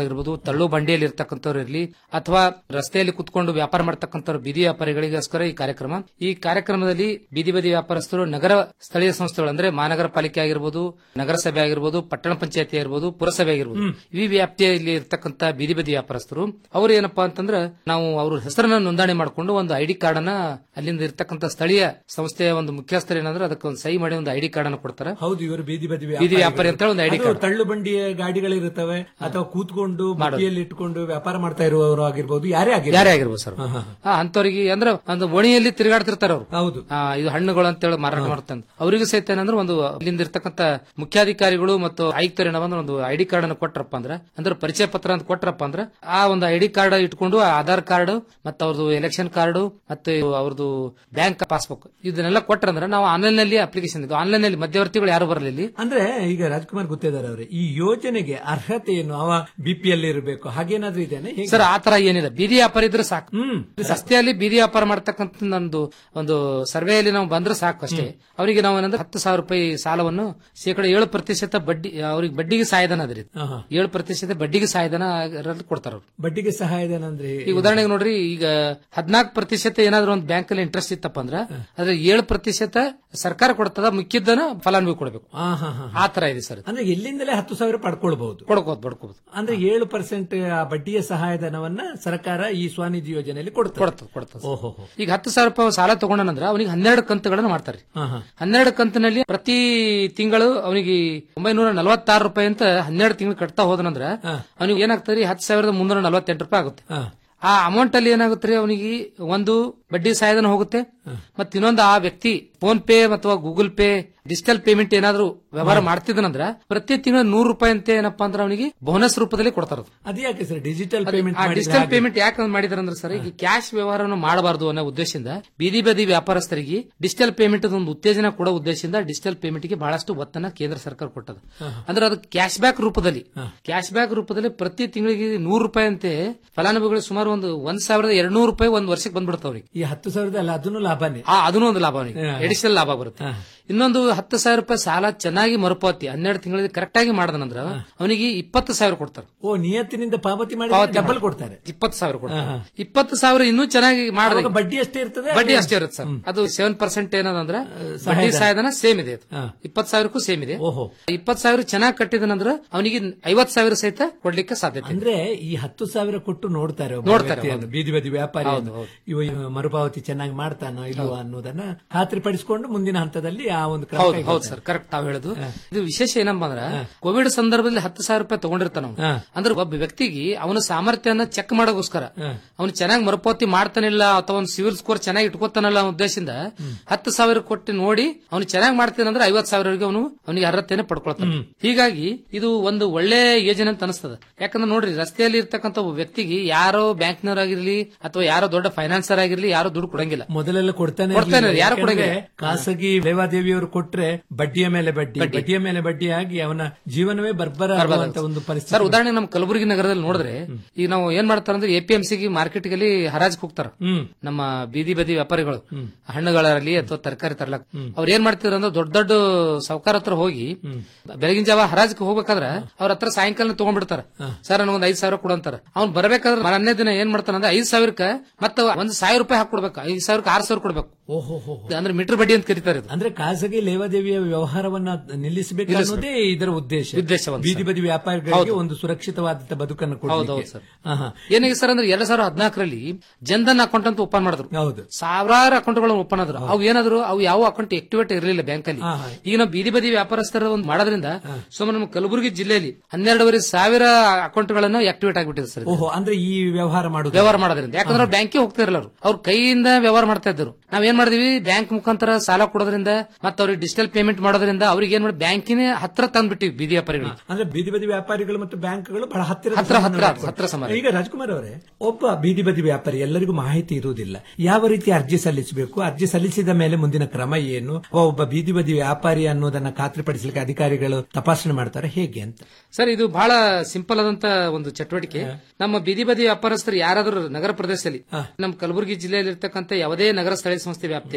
Speaker 9: ಆಗಿರ್ಬೋದು ತಳ್ಳು ಬಂಡಿಯಲ್ಲಿ ಇರ್ತಕ್ಕಂಥವ್ರು ಇರಲಿ ಅಥವಾ ರಸ್ತೆಯಲ್ಲಿ ಕುತ್ಕೊಂಡು ವ್ಯಾಪಾರ ಮಾಡ್ತಕ್ಕಂಥವ್ರು ಬೀದಿ ವ್ಯಾಪಾರಿಗಳಿಗೋಸ್ಕರ ಈ ಕಾರ್ಯಕ್ರಮ ಈ ಕಾರ್ಯಕ್ರಮದಲ್ಲಿ ಬೀದಿ ಬದಿ ವ್ಯಾಪಾರಸ್ಥರು ನಗರ ಸ್ಥಳೀಯ ಸಂಸ್ಥೆಗಳು ಅಂದ್ರೆ ಮಹಾನಗರ ಪಾಲಿಕೆ ಆಗಿರ್ಬೋದು ನಗರಸಭೆ ಆಗಿರ್ಬೋದು ಪಟ್ಟಣ ಪಂಚಾಯತಿ ಆಗಿರ್ಬೋದು ಪುರಸಭೆ ಆಗಿರ್ಬೋದು ಈ ವ್ಯಾಪ್ತಿಯಲ್ಲಿ ಇರ್ತಕ್ಕಂಥ ಬೀದಿ ಬದಿ ವ್ಯಾಪಾರಸ್ಥರು ಅವ್ರು ಏನಪ್ಪಾ ಅಂತಂದ್ರೆ ನಾವು ಅವ್ರ ಹೆಸರನ್ನ ನೋಂದಣಿ ಮಾಡಿಕೊಂಡು ಒಂದು ಐಡಿ ಕಾರ್ಡ್ ಅನ್ನ ಅಲ್ಲಿಂದ ಇರ್ತಕ್ಕಂಥ ಸ್ಥಳೀಯ ಸಂಸ್ಥೆಯ ಒಂದು ಮುಖ್ಯಸ್ಥರು ಏನಂದ್ರೆ ಅದಕ್ಕೆ ಒಂದು ಸಹಿ ಮಾಡಿ ಒಂದು ಐಡಿ ಕಾರ್ಡ್ ಅನ್ನು ಕೊಡ್ತಾರೆ
Speaker 8: ಹೌದು ಇವರು ಬೀದಿ ಬದಿ
Speaker 9: ಬೀದಿ ವ್ಯಾಪಾರಿ ಅಂತ ಒಂದು ಐಡಿ
Speaker 8: ಅದು
Speaker 9: ಕಾರ್ಡ್
Speaker 8: ತಳ್ಳು ಬಂಡಿಯ ಗಾಡಿಗಳಿರುತ್ತವೆ ಅಥವಾ ಕೂತ್ಕೊಂಡು ಬುಟ್ಟಿಯಲ್ಲಿ ಇಟ್ಕೊಂಡು ವ್ಯಾಪಾರ ಮಾಡ್ತಾ ಇರುವವರು ಆಗಿರ್ಬೋದು ಯಾರೇ ಆಗಿರ್ಬೋದು
Speaker 9: ಯಾರೇ ಆಗಿರ್ಬೋದು ಸರ್ ಆ, ಅಂತವ್ರಿಗೆ ಅಂದ್ರೆ ಒಂದು ಓಣಿಯಲ್ಲಿ ತಿರುಗಾಡ್ತಿರ್ತಾರ ಅವ್ರು
Speaker 8: ಹೌದು
Speaker 9: ಆ, ಇದು ಹಣ್ಣುಗಳು ಅಂತೇಳಿ ಮಾರಾಟ ಮಾಡ್ತಾರೆ ಅವರಿಗೂ ಸಹಿತ ಏನಂದ್ರೆ ಒಂದು ಅಲ್ಲಿಂದ ಇರ್ತಕ್ಕಂಥ ಮುಖ್ಯಾಧಿಕಾರಿಗಳು ಮತ್ತು ಆಯುಕ್ತರು ಏನಂದ್ರೆ ಒಂದು ಐಡಿ ಕಾರ್ಡ್ ಅನ್ನು ಕೊಟ್ರಪ್ಪ ಅಂದ್ರೆ ಅಂದ್ರೆ ಪರಿಚಯ ಪತ್ರ ಅಂತ ಕೊಟ್ರಪ್ಪ ಅಂದ್ರೆ ಆ ಒಂದು ಐಡಿ ಕಾರ್ಡ್ ಇಟ್ಕೊಂಡು ಆ ಆಧಾರ್ ಕಾರ್ಡ್ ಮತ್ತೆ ಅವ್ರದ್ದು ಎಲೆಕ್ಷನ್ ಕಾರ್ಡ್ ಮತ್ತೆ ಅವ್ರದ್ದು ಬ್ಯಾಂಕ್ ಪಾಸ್ಬುಕ್ ಇದನ್ನೆಲ್ಲ ಕೊಟ್ರಂದ್ರೆ ನಾವು ಆನ್ಲೈನ್ ನಲ್ಲಿ ಅಪ್ಲಿಕೇಶನ್ ಇದು ಆನ್ಲೈನ್ ನಲ್ಲಿ ಮಧ್ಯವರ್ತಿಗಳು ಯಾರು ಬರಲಿ ಇಲ್ಲಿ
Speaker 8: ಅಂದ್ರೆ ಈಗ ರಾಜ್ಕುಮಾರ್ ಗೊತ್ತಿದ್ದಾರೆ ಅವರೇ ಈ ಯೋಜನೆಗೆ ಅರ್ಹತೆ ಏನು ಅವ ಬಿಪಿಎಲ್ ಇರಬೇಕು ಹಾಗೇನಾದ್ರೂ ಇದೇನೆ ಹೇಗೆ?
Speaker 9: ಸರ್ ಆ ತರ ಏನಿಲ್ಲ ಬೀದಿ ವ್ಯಾಪಾರ ಇದ್ರೆ ಸಾಕು ರಸ್ತೆಯಲ್ಲಿ ಬೀದಿ ವ್ಯಾಪಾರ ಮಾಡ್ತಕ್ಕಂಥ ಒಂದು ಒಂದು ಸರ್ವೆಯಲ್ಲಿ ನಾವು ಬಂದ್ರೆ ಸಾಕು ಅಷ್ಟೇ ಅವರಿಗೆ ನಾವು ಏನಂದ್ರೆ ಹತ್ತು ಸಾವಿರ ರೂಪಾಯಿ ಸಾಲವನ್ನು ಶೇಕಡ ಏಳು ಪ್ರತಿಶತ ಬಡ್ಡಿ ಅವ್ರಿಗೆ ಬಡ್ಡಿಗೆ ಸಹಾಯಧನ ಅದ್ರಿ
Speaker 8: ಆಹಾ.
Speaker 9: ಏಳು ಪ್ರತಿಶತ ಬಡ್ಡಿಗೆ ಸಹಾಯಧನ ಅದರಲ್ಲಿ ಕೊಡ್ತಾರ ಅವ್ರು
Speaker 8: ಬಡ್ಡಿಗೆ ಸಹಾಯಧನ ಅಂದ್ರೆ
Speaker 9: ಈಗ ಉದಾಹರಣೆಗೆ ನೋಡ್ರಿ ಈಗ ಹದಿನಾಲ್ಕು ಪ್ರತಿಶತ ಏನಾದ್ರು ಒಂದು ಬ್ಯಾಂಕ್ ಅಲ್ಲಿ ಇಂಟ್ರೆಸ್ಟ್ ಇತ್ತಪ್ಪ ಅಂದ್ರ ಅದ್ರ ಏಳು ಪ್ರತಿಶತ ಸರ್ಕಾರ ಕೊಡ್ತದ ಮಿಕ್ಕಿದ್ದನ ಫಲಾನುಭವಿ ಕೊಡಬೇಕು
Speaker 8: ಆ, ಹಾ, ಹಾ.
Speaker 9: ಆ ತರ ಇದೆ ಸರ್
Speaker 8: ಅಂದ್ರೆ ಎಲ್ಲಿಂದಲೇ ಹತ್ತು ಸಾವಿರ ಪಡ್ಕೊಳ್ಬಹುದು
Speaker 9: ಕೊಡ್ಕೋದು ಬಡ್ಕೋಬಹುದು
Speaker 8: ಅಂದ್ರೆ ಏಳು ಪರ್ಸೆಂಟ್ ಆ ಬಡ್ಡಿಯ ಸಹಾಯಧನವನ್ನ ಸರ್ಕಾರ ಈ ಸ್ವನಿಧಿ ಯೋಜನೆಯಲ್ಲಿ ಕೊಡ್ತದೆ
Speaker 9: ಕೊಡ್ತದೆ ಕೊಡ್ತದೆ
Speaker 8: ಓಹೋ
Speaker 9: ಈಗ ಹತ್ತು ಸಾವಿರ ರೂಪಾಯಿ ಸಾಲ ತಗೊಂಡನಂದ್ರ ಅವನಿಗೆ ಹನ್ನೆರಡು ಕಂತುಗಳನ್ನು ಮಾಡ್ತಾರೆ ಹನ್ನೆರಡು ಕಂತಿನಲ್ಲಿ ಪ್ರತಿ ತಿಂಗಳು ಅವನಿಗೆ ಒಂಬೈನೂರ ನಲವತ್ತಾರು ರೂಪಾಯಿ ಅಂತ ಹನ್ನೆರಡು ತಿಂಗಳು ಕಟ್ತಾ ಹೋದನಂದ್ರ ಅವನಿಗೆ ಏನಾಗ್ತದೆ ಹತ್ತು ಸಾವಿರದ ಮುನ್ನೂರ ನಲವತ್ತೆಂಟು ರೂಪಾಯಿ ಆಗುತ್ತೆ ಆ ಅಮೌಂಟ್ ಅಲ್ಲಿ ಏನಾಗುತ್ತೆ ಅವನಿಗೆ ಒಂದು ಬಡ್ಡಿ ಸಹಾಯಧನ ಹೋಗುತ್ತೆ ಮತ್ತೆ ಇನ್ನೊಂದು ಆ ವ್ಯಕ್ತಿ ಫೋನ್ ಪೇ ಅಥವಾ ಗೂಗಲ್ ಪೇ ಡಿಜಿಟಲ್ ಪೇಮೆಂಟ್ ಏನಾದ್ರು ವ್ಯವಹಾರ ಮಾಡ್ತಿದ್ದನಂದ್ರ ಪ್ರತಿ ತಿಂಗಳು ನೂರು ರೂಪಾಯಿ ಅಂತ ಏನಪ್ಪಾ ಅಂದ್ರೆ ಅವನಿಗೆ ಬೋನಸ್ ರೂಪದಲ್ಲಿ ಕೊಡ್ತಾರ
Speaker 8: ಅದ್ಯಾಕೆ sir digital payment
Speaker 9: digital payment ಯಾಕೆ ಮಾಡಿದಾರಂದ್ರೆ ಸರ್ ಈಗ ಕ್ಯಾಶ್ ವ್ಯವಹಾರವನ್ನು ಮಾಡಬಾರದು ಅನ್ನೋ ಉದ್ದೇಶದಿಂದ ಬೀದಿ ಬದಿ ವ್ಯಾಪಾರಸ್ಥರಿಗೆ ಡಿಜಿಟಲ್ ಪೇಮೆಂಟ್ ಒಂದು ಉತ್ತೇಜನ ಕೊಡೋ ಉದ್ದೇಶದಿಂದ ಡಿಜಿಟಲ್ ಪೇಮೆಂಟ್ ಗೆ ಬಹಳಷ್ಟು ಒತ್ತನ್ನ ಕೇಂದ್ರ ಸರ್ಕಾರ ಕೊಟ್ಟದ ಅಂದ್ರೆ ಅದು ಕ್ಯಾಶ್ ಬ್ಯಾಕ್ ರೂಪದಲ್ಲಿ ಕ್ಯಾಶ್ ಬ್ಯಾಕ್ ರೂಪದಲ್ಲಿ ಪ್ರತಿ ತಿಂಗಳಿಗೆ ನೂರು ರೂಪಾಯಿ ಅಂತೆ ಫಲಾನುಭವಿಗಳು ಸುಮಾರು ಒಂದು ಒಂದ್ ಸಾವಿರದ ಎರಡ್ನೂರು ರೂಪಾಯಿ ಒಂದ್ ವರ್ಷಕ್ಕೆ ಬಂದ್ಬಿಡ್ತಾವ ಅವ್ರಿಗೆ
Speaker 8: ಈ ಹತ್ತು ಸಾವಿರದ ಅಲ್ಲ ಅದನ್ನು ಲಾಭನೇ
Speaker 9: ಆ ಅದನ್ನೂ ಒಂದು ಲಾಭ ಅವನಿಗೆ ಎಡಿಷನಲ್ ಲಾಭ ಬರುತ್ತೆ ಇನ್ನೊಂದು ಹತ್ತು ಸಾವಿರ ರೂಪಾಯಿ ಸಾಲ ಚೆನ್ನಾಗಿ ಮರುಪಾವತಿ ಹನ್ನೆರಡು ತಿಂಗಳಿಗೆ ಕರೆಕ್ಟ್ ಆಗಿ ಮಾಡದನಂದ್ರ ಅವನಿಗೆ ಇಪ್ಪತ್ತು ಸಾವಿರ ಕೊಡ್ತಾರೆ
Speaker 8: ಓ ನಿಯತ್ತಿನಿಂದ ಪಾವತಿ ಮಾಡಿ
Speaker 9: ಪಾವತಿ
Speaker 8: ಡಬಲ್
Speaker 9: ಮಾಡಿ.
Speaker 8: ಕೊಡ್ತಾರೆ
Speaker 9: ಇಪ್ಪತ್ತು ಸಾವಿರ ಕೊಡ್ತಾರೆ ಇಪ್ಪತ್ತು ಸಾವಿರ ಇನ್ನೂ ಚೆನ್ನಾಗಿ ಮಾಡಿದ್ರೆ
Speaker 8: ಅವಾಗ ಬಡ್ಡಿ ಅಷ್ಟೇ ಇರ್ತದೆ
Speaker 9: ಬಡ್ಡಿ ಅಷ್ಟೇ ಇರುತ್ತೆ ಸರ್ ಅದು ಸೆವೆನ್ ಪರ್ಸೆಂಟ್ ಏನದಂದ್ರೆ ಬಡ್ಡಿ ಸಹಾಯಧನ ಸೇಮ್ ಇದೆ ಅದು ಇಪ್ಪತ್ತು ಸಾವಿರಕ್ಕೂ ಸೇಮ್ ಇದೆ
Speaker 8: ಓಹೋ
Speaker 9: ಇಪ್ಪತ್ತು ಸಾವಿರ ಚೆನ್ನಾಗಿ ಕಟ್ಟಿದನಂದ್ರ ಅವನಿಗೆ ಐವತ್ತು ಸಾವಿರ ಸಹಿತ ಕೊಡ್ಲಿಕ್ಕೆ ಸಾಧ್ಯತೆ ಇದೆ.
Speaker 8: ಅಂದ್ರೆ ಈ ಹತ್ತು ಸಾವಿರ ಕೊಟ್ಟು ನೋಡ್ತಾರೆ ಒಬ್ಬ
Speaker 9: ನೋಡ್ತಾರೆ,
Speaker 8: ವ್ಯಕ್ತಿಯನ್ನು,
Speaker 9: ಹೌದು.
Speaker 8: ಬೀದಿ ಬದಿ ವ್ಯಾಪಾರಿ
Speaker 9: ಹೌದು, ಹೌದು.
Speaker 8: ಇವ ಇವ ಮರುಪಾವತಿ ಚೆನ್ನಾಗಿ ಮಾಡ್ತಾನೋ ಇಲ್ವೋ ಅನ್ನೋದನ್ನ ಖಾತ್ರಿಪಡಿಸಿಕೊಂಡು ಮುಂದಿನ ಹಂತದಲ್ಲಿ ಆ ಒಂದು ಕ್ರಮ
Speaker 9: ಹೌದು ಹೌದು
Speaker 8: ಕೈಗೊಳ್ತಾರೆ.
Speaker 9: ಸರ್ ಕರೆಕ್ಟ್ ತಾವ್ ಹೇಳುದು ಇದು ವಿಶೇಷ ಏನಪ್ಪಾ ಅಂದ್ರ ಕೋವಿಡ್ ಸಂದರ್ಭದಲ್ಲಿ ಹತ್ತು ಸಾವಿರ ರೂಪಾಯಿ ತಗೊಂಡಿರ್ತಾನ ಅವ್ನು. ಅಂದ್ರೆ ಒಬ್ಬ ವ್ಯಕ್ತಿಗೆ ಅವನ ಸಾಮರ್ಥ್ಯನ ಚೆಕ್ ಮಾಡೋಗೋಸ್ಕರ ಅವನು ಚೆನ್ನಾಗಿ ಮರುಪಾವತಿ ಮಾಡ್ತಾನಿಲ್ಲ ಅಥವಾ ಅವ್ನ ಸಿವಿಲ್ ಸ್ಕೋರ್ ಚೆನ್ನಾಗಿ ಇಟ್ಕೋತಾನಲ್ಲ ಅನ್ನೋ ಉದ್ದೇಶದಿಂದ ಹತ್ತು ಸಾವಿರ ಕೊಟ್ಟು ನೋಡಿ ಅವನು ಚೆನ್ನಾಗಿ ಮಾಡ್ತಾನಂದ್ರೆ ಐವತ್ ಸಾವಿರವರೆಗೆ ಅವನು ಅವನಿಗೆ ಅರ್ಹತೆಯನ್ನು ಪಡ್ಕೊಳ್ತಾನೆ ಹೀಗಾಗಿ ಇದು ಒಂದು ಒಳ್ಳೆ ಯೋಜನೆ ಅಂತ ಅನಿಸ್ತದ ಯಾಕಂದ್ರೆ ನೋಡ್ರಿ ರಸ್ತೆಯಲ್ಲಿ ಇರ್ತಕ್ಕಂಥ ಒಬ್ಬ ವ್ಯಕ್ತಿಗೆ ಯಾರೋ ಬ್ಯಾಂಕ್ನವರಾಗಿರ್ಲಿ ಅಥವಾ ಯಾರೋ ದೊಡ್ಡ ಫೈನಾನ್ಸರ್ ಆಗಿರ್ಲಿ ಯಾರೋ ದುಡ್ಡು ಕೊಡಂಗಿಲ್ಲ
Speaker 8: ಮೊದಲೆಲ್ಲ ಕೊಡ್ತಾನೆ
Speaker 9: ಕೊಡ್ತಾನೆ,
Speaker 8: ಇರ್ಲಿಲ್ಲ.
Speaker 9: ಯಾರು
Speaker 8: ಯಾಕಂದ್ರೆ
Speaker 9: ಕೊಡಂಗಿಲ್ಲ.
Speaker 8: ಖಾಸಗಿ ಲೇವಾದೇವಿಯವರು ಕೊಟ್ರೆ ಬಡ್ಡಿಯ ಮೇಲೆ ಬಡ್ಡಿ ಬಡ್ಡಿಯ ಮೇಲೆ ಬಡ್ಡಿ ಆಗಿ ಅವನ ಜೀವನವೇ ಬರ್ಬರ ಆಗುವಂತ ಒಂದು ಪರಿಸ್ಥಿತಿ
Speaker 9: ಸರ್ ಉದಾಹರಣೆ ನಮ್ಮ ಕಲಬುರಗಿ ನಗರದಲ್ಲಿ ನೋಡಿದ್ರೆ ಈಗ ನಾವು ಏನ್ ಮಾಡ್ತಾರ ಅಂದ್ರೆ ಎಪಿಎಂಸಿಗೆ ಮಾರ್ಕೆಟ್ಗೆ ಹರಾಜ್ ಹೋಗ್ತಾರ ನಮ್ಮ ಬೀದಿ ಬದಿ ವ್ಯಾಪಾರಿಗಳು ಹಣ್ಣುಗಳಾಗಲಿ ಅಥವಾ ತರಕಾರಿ ತರ್ಲಕ್ ಅವ್ರು ಏನ್ ಮಾಡ್ತಿದ್ರು ಅಂದ್ರೆ ದೊಡ್ಡ ದೊಡ್ಡ ಸಾವುಕಾರ ಹತ್ರ ಹೋಗಿ ಬೆಳಗಿನ ಜಾವ ಹರಾಜ್ಗೆ ಹೋಗ್ಬೇಕಾದ್ರೆ ಅವ್ರ ಹತ್ರ ಸಾಯಂಕಾಲ ತಗೊಂಡ್ಬಿಡ್ತಾರ ಸರ್ ನನಗೊಂದು ಐದ್ ಸಾವಿರ ಕೊಡು ಅಂತಾರ ಅವ್ನ್ ಬರ್ಬೇಕಾದ್ರೆ ಮಾರನೇ ದಿನ ಏನ್ ಮಾಡ್ತಾನಂದ್ರೆ ಐದ್ ಸಾವಿರಕ್ಕೆ ಮತ್ತೆ ಒಂದ್ ಸಾವಿರ ರೂಪಾಯಿ ಹಾಕಿ ಕೊಡ್ಬೇಕು ಐದ್ ಸಾವಿರಕ್ಕೆ ಆರ್ ಸಾವಿರ ಕೊಡ್ಬೇಕು
Speaker 8: ಓಹೋ
Speaker 9: ಅಂದ್ರೆ ಮೀಟರ್ ಬಡ್ಡಿ ಅಂತ ಕರೀತಾರೆ ಇದು
Speaker 8: ಅಂದ್ರೆ ಖಾಸಗಿ ಲೇವಾದೇವಿಯ ವ್ಯವಹಾರವನ್ನ ನಿಲ್ಲಿಸಬೇಕು
Speaker 9: ನಿಲ್ಲಿಸ್ಬೇಕು.
Speaker 8: ಅನ್ನೋದೇ ಇದರ ಉದ್ದೇಶ
Speaker 9: ಉದ್ದೇಶ ಒಂದು
Speaker 8: ಬೀದಿ
Speaker 9: ಸರ್.
Speaker 8: ಬದಿ ವ್ಯಾಪಾರಿಗಳಿಗೆ
Speaker 9: ಹೌದು.
Speaker 8: ಒಂದು ಸುರಕ್ಷಿತವಾದಂತ ಬದುಕನ್ನು
Speaker 9: ಹೌದು ಹೌದು
Speaker 8: ಕೊಡಲಿಕ್ಕೆ
Speaker 9: ಸರ್
Speaker 8: ಆಹಾ.
Speaker 9: ಏನಿಗೆ ಸರ್ ಅಂದ್ರೆ ಎರಡ್ ಸಾವಿರದ ಹದಿನಾಲ್ಕರಲ್ಲಿ ಜನ್ಧನ್ ಅಕೌಂಟ್ ಅಂತ ಓಪನ್ ಮಾಡಿದ್ರು
Speaker 8: ಹೌದು
Speaker 9: ಸಾವಿರಾರು ಅಕೌಂಟ್ಗಳು ಓಪನ್ ಆದ್ರು ಅವು ಏನಾದ್ರು ಅವು ಯಾವ ಅಕೌಂಟ್ ಆಕ್ಟಿವೇಟ್ ಇರಲಿಲ್ಲ ಬ್ಯಾಂಕ್ ಅಲ್ಲಿ ಈಗ ನಾವು ಬೀದಿ ಬದಿ ವ್ಯಾಪಾರಸ್ಥರ ಒಂದು ಮಾಡೋದ್ರಿಂದ ಸುಮ್ಮನೆ ನಮ್ಮ ಕಲಬುರಗಿ ಜಿಲ್ಲೆಯಲ್ಲಿ ಹನ್ನೆರಡುವರೆ ಸಾವಿರ ಅಕೌಂಟ್ಗಳನ್ನು ಆಕ್ಟಿವೇಟ್ ಆಗಿಬಿಟ್ಟಿದೆ ಸರ್ ಇದು.
Speaker 8: ಓಹೋ ಅಂದ್ರೆ ಈ ವ್ಯವಹಾರ ಮಾಡುದು
Speaker 9: ವ್ಯವಹಾರ ಮಾಡೋದ್ರಿಂದ ಯಾಕಂದ್ರೆ ಅವ್ರು ಬ್ಯಾಂಕಿಗೆ ಹೋಗ್ತಾ ಇರಲ್ಲ ಅವ್ರು ಅವ್ರ ಕೈಯಿಂದ ವ್ಯವಹಾರ ಮಾಡ್ತಾ ಇದ್ರು ನಾವ್ ಏನ್ ಮಾಡಿದ್ವಿ ಬ್ಯಾಂಕ್ ಮುಖಾಂತರ ಸಾಲ ಕೊಡೋದ್ರಿಂದ ಮತ್ತೆ ಅವ್ರಿಗೆ ಡಿಜಿಟಲ್ ಪೇಮೆಂಟ್ ಮಾಡೋದ್ರಿಂದ ಅವ್ರಿಗೆ ಏನ್ ಮಾಡಿ ಬ್ಯಾಂಕಿನ ಹತ್ರ ತಂದ್ಬಿಟ್ಟಿವಿ ಬೀದಿ ವ್ಯಾಪಾರಿಗಳಿಗೆ
Speaker 8: ಅಂದ್ರೆ ಬೀದಿ ಬದಿ ವ್ಯಾಪಾರಿಗಳು ಮತ್ತು ಬ್ಯಾಂಕ್ಗಳು ಬಹಳ ಹತ್ತಿರ
Speaker 9: ಹತ್ರ, ಹತ್ರ, ಹತ್ರ ಸಂಬಂಧ.
Speaker 8: ಈಗ ರಾಜ್ಕುಮಾರ್ ಅವರೇ ಒಬ್ಬ ಬೀದಿ ಬದಿ ವ್ಯಾಪಾರಿ ಎಲ್ಲರಿಗೂ ಮಾಹಿತಿ ಇರುವುದಿಲ್ಲ ಯಾವ ರೀತಿ ಅರ್ಜಿ ಸಲ್ಲಿಸಬೇಕು ಅರ್ಜಿ ಸಲ್ಲಿಸಿದ ಮೇಲೆ ಮುಂದಿನ ಕ್ರಮ ಏನು ಒಬ್ಬ ಬೀದಿ ಬದಿ ವ್ಯಾಪಾರಿ ಅನ್ನೋದನ್ನ ಖಾತ್ರಿಪಡಿಸಲಿಕ್ಕೆ ಅಧಿಕಾರಿಗಳು ತಪಾಸಣೆ ಮಾಡ್ತಾರೆ ಹೇಗೆ ಅಂತ
Speaker 9: ಸರ್ ಇದು ಬಹಳ ಸಿಂಪಲ್ ಆದಂತ ಒಂದು ಚಟುವಟಿಕೆ ನಮ್ಮ ಬೀದಿ ಬದಿ ವ್ಯಾಪಾರಸ್ಥರು ಯಾರಾದರೂ ನಗರ ಪ್ರದೇಶದಲ್ಲಿ ನಮ್ಮ ಕಲಬುರಗಿ ಜಿಲ್ಲೆಯಲ್ಲಿ ಇರ್ತಕ್ಕಂಥ ಯಾವುದೇ ನಗರ ಸ್ಥಳೀಯ ಸಂಸ್ಥೆ ವ್ಯಾಪ್ತಿಯಲ್ಲಿ